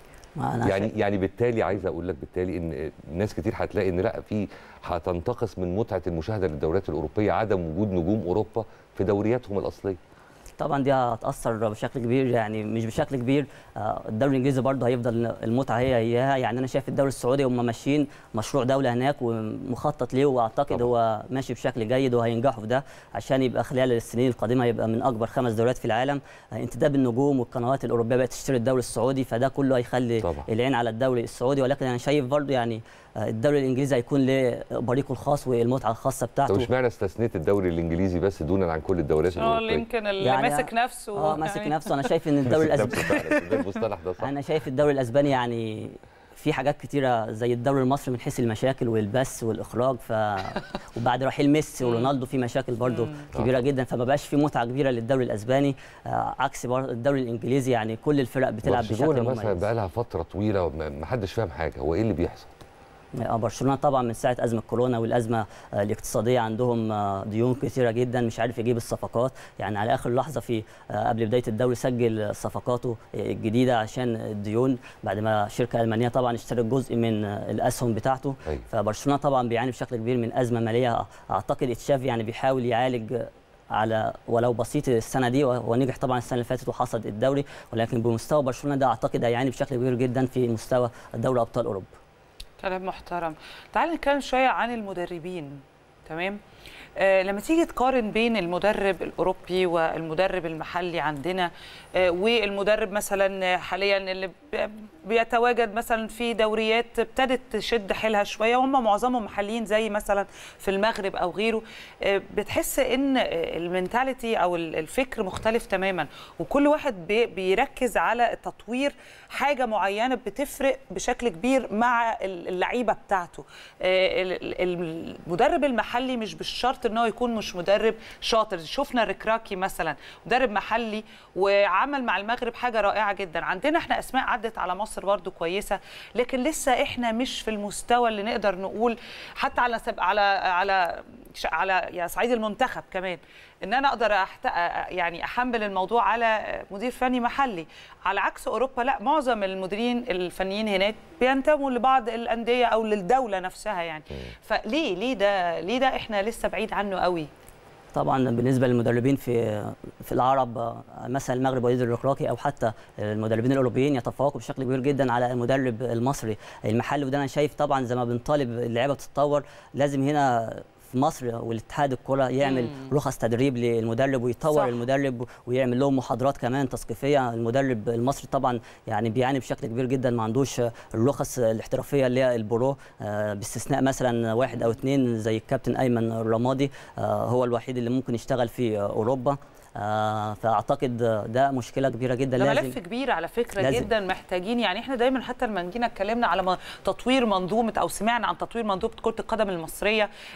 ما أنا يعني شايف- يعني بالتالي عايز اقول لك بالتالي ان ناس كتير هتلاقي ان لا في هتنتقص من متعه المشاهده للدوريات الاوروبيه عدم وجود نجوم اوروبا في دورياتهم الاصليه طبعا دي هتاثر بشكل كبير يعني مش بشكل كبير آه، الدوري الانجليزي برضه هيفضل المتعه هي هيها يعني انا شايف الدوري السعودي هم ماشيين مشروع دوله هناك ومخطط ليه واعتقد طبعاً. هو ماشي بشكل جيد وهينجحوا في ده عشان يبقى خلال السنين القادمه يبقى من اكبر خمس دوريات في العالم آه، انتداب النجوم والقنوات الاوروبيه بقت تشتري الدوري السعودي فده كله هيخلي طبعاً. العين على الدوري السعودي ولكن انا شايف برضه يعني آه، الدوري الانجليزي هيكون له بريقه الخاص والمتعه الخاصه طب بتاعته اشمعنى استثنيت الدوري الانجليزي بس دونا عن كل الدوريات اه الاوروبيه يمكن اللي يعني- ماسك نفسه اه ماسك يعني. نفسه انا شايف ان الدوري الاسباني ده المصطلح ده صح انا شايف الدوري الاسباني يعني في حاجات كتيره زي الدوري المصري من حيث المشاكل والبث والاخراج ف وبعد رحيل ميسي ورونالدو في مشاكل برضو كبيره جدا فما بقاش في متعه كبيره للدوري الاسباني آه، عكس بر- الدوري الانجليزي يعني كل الفرق بتلعب بشكل برشلونه مثلا مميز بقى لها فتره طويله وما- ما حدش فاهم حاجه هو ايه اللي بيحصل آه، برشلونه طبعا من ساعه ازمه كورونا والازمه آه، الاقتصاديه عندهم آه، ديون كثيره جدا مش عارف يجيب الصفقات يعني على اخر لحظه في آه، قبل بدايه الدوري سجل صفقاته آه، الجديده عشان الديون بعد ما شركه المانيه طبعا اشترت جزء من آه، الاسهم بتاعته أيوة. فبرشلونه طبعا بيعاني بشكل كبير من ازمه ماليه اعتقد اتشافي يعني بيحاول يعالج على ولو بسيط السنه دي ونجح طبعا السنه اللي فاتت وحصد الدوري ولكن بمستوى برشلونه ده اعتقد هيعاني بشكل كبير جدا في مستوى دوري ابطال اوروبا كلام محترم تعال نتكلم شويه عن المدربين تمام آه لما تيجي تقارن بين المدرب الاوروبي والمدرب المحلي عندنا آه والمدرب مثلا حاليا اللي ب- بيتواجد مثلا في دوريات ابتدت تشد حيلها شويه وهم معظمهم محليين زي مثلا في المغرب او غيره آه بتحس ان المينتاليتي او ال- الفكر مختلف تماما وكل واحد بي- بيركز على تطوير حاجه معينه بتفرق بشكل كبير مع ال- اللعيبه بتاعته آه، ال- ال- المدرب المحلي مش بالشرط ان هو يكون مش مدرب شاطر شفنا ركراكي مثلا مدرب محلي وعمل مع المغرب حاجه رائعه جدا عندنا احنا اسماء عدت على مصر برضو كويسه لكن لسه احنا مش في المستوى اللي نقدر نقول حتى على سب... على على ش- على يا صعيد المنتخب كمان ان انا اقدر أحت... يعني احمل الموضوع على مدير فني محلي على عكس اوروبا لا معظم المديرين الفنيين هناك بينتموا لبعض الانديه او للدوله نفسها يعني فليه ليه ده ليه ده احنا لسه بعيد عنه قوي طبعا بالنسبه للمدربين في في العرب آه، مثلا المغرب وليد الركراكي او حتى المدربين الاوروبيين يتفوقوا بشكل كبير جدا على المدرب المصري المحلي وده انا شايف طبعا زي ما بنطالب اللعيبه تتطور لازم هنا في مصر والاتحاد الكره يعمل رخص تدريب للمدرب ويطور صح. صح. المدرب ويعمل لهم محاضرات كمان تثقيفيه المدرب المصري طبعا يعني بيعاني بشكل كبير جدا ما عندوش الرخص الاحترافيه اللي هي البرو آه، باستثناء مثلا واحد او اثنين زي الكابتن ايمن الرمادي آه، هو الوحيد اللي ممكن يشتغل في اوروبا آه، فاعتقد ده مشكله كبيره جدا ده لازم ملف كبير على فكره لازم. جدا محتاجين يعني احنا دايما حتى لما جينا اتكلمنا على م- تطوير منظومه او سمعنا عن تطوير منظومه كره القدم المصريه اتكلموا في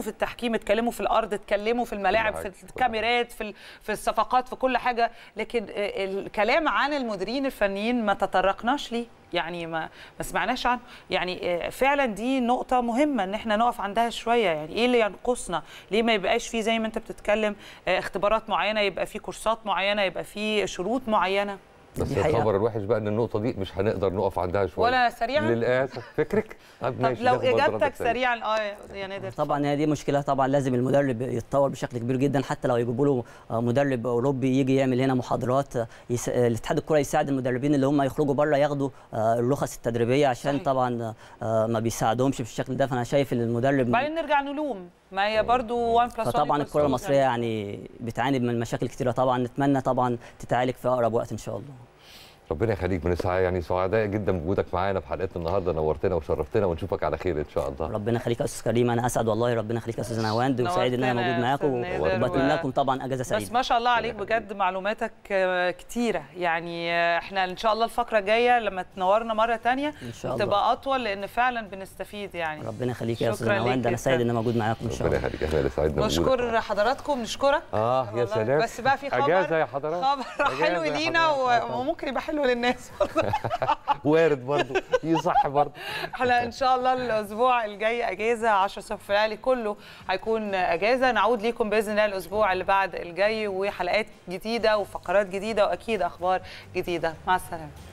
في التحكيم اتكلموا في الارض اتكلموا في الملاعب كل في حاجة، كل الكاميرات في ال- في الصفقات في كل حاجه لكن آه، الكلام عن المديرين الفنيين ما تطرقناش ليه يعني ما ما سمعناش عنه يعني آه، فعلا دي نقطه مهمه ان احنا نقف عندها شويه يعني ايه اللي ينقصنا ليه ما يبقاش في زي ما انت بتتكلم آه، اختبارات معينه يبقى في كورسات معينه يبقى في شروط معينه بس دي حقيقة. الخبر الوحش بقى ان النقطه دي مش هنقدر نقف عندها شويه ولا سريعا؟ للاسف فكرك طب طب ماشي لو ناخد برضه اجابتك ردك سريع. سريعا اه يا نادر طبعا هي دي مشكله طبعا لازم المدرب يتطور بشكل كبير جدا حتى لو يجيبوا له آه، مدرب اوروبي يجي يعمل هنا محاضرات آه، يس... آه، الاتحاد الكره يساعد المدربين اللي هم يخرجوا بره ياخدوا آه، الرخص التدريبيه عشان صحيح. طبعا آه، ما بيساعدهمش بالشكل ده فانا شايف ان المدرب بعدين نرجع نلوم ما هي برضو 1 بلس 1 فطبعا الكره المصريه يعني بتعاني من مشاكل كتيره طبعا نتمنى طبعا تتعالج في اقرب وقت ان شاء الله ربنا يخليك من الساعه يعني سعداء جدا بوجودك معانا في حلقتنا النهارده نورتنا وشرفتنا ونشوفك على خير ان شاء الله ربنا يخليك يا استاذ كريم انا اسعد والله ربنا يخليك يا استاذ نواند وسعيد ان انا نورتنا موجود يا معاكم أستاذ نادر وبتمنى و- لكم طبعا اجازه بس سعيده ما شاء الله عليك بجد معلوماتك آه، كتيرة يعني آه، احنا ان شاء الله الفقرة الجاية لما تنورنا مرة تانية ان شاء الله تبقى اطول لان فعلا بنستفيد يعني ربنا يخليك يا استاذ شكراً ليك نواند انا جداً. سعيد ان انا موجود معاكم ان شاء ربنا الله يخليك احنا اللي سعدنا بوجودك نشكر حضراتكم نشكرك اه يا والله. سلام بس بقى في خبر اجازه يا حضرات خبر أجازة حلو يا لينا حضرات. آه، و- طبعاً. وممكن يبقى حلو للناس وارد برضه يصح برضه احنا ان شاء الله الاسبوع الجاي اجازه 10 الصبح في الاهلي كله هيكون اجازه نعود ليكم باذن الله الاسبوع اللي بعد الجاي وحلقات جديده وفقرات جديده واكيد اخبار جديده مع السلامه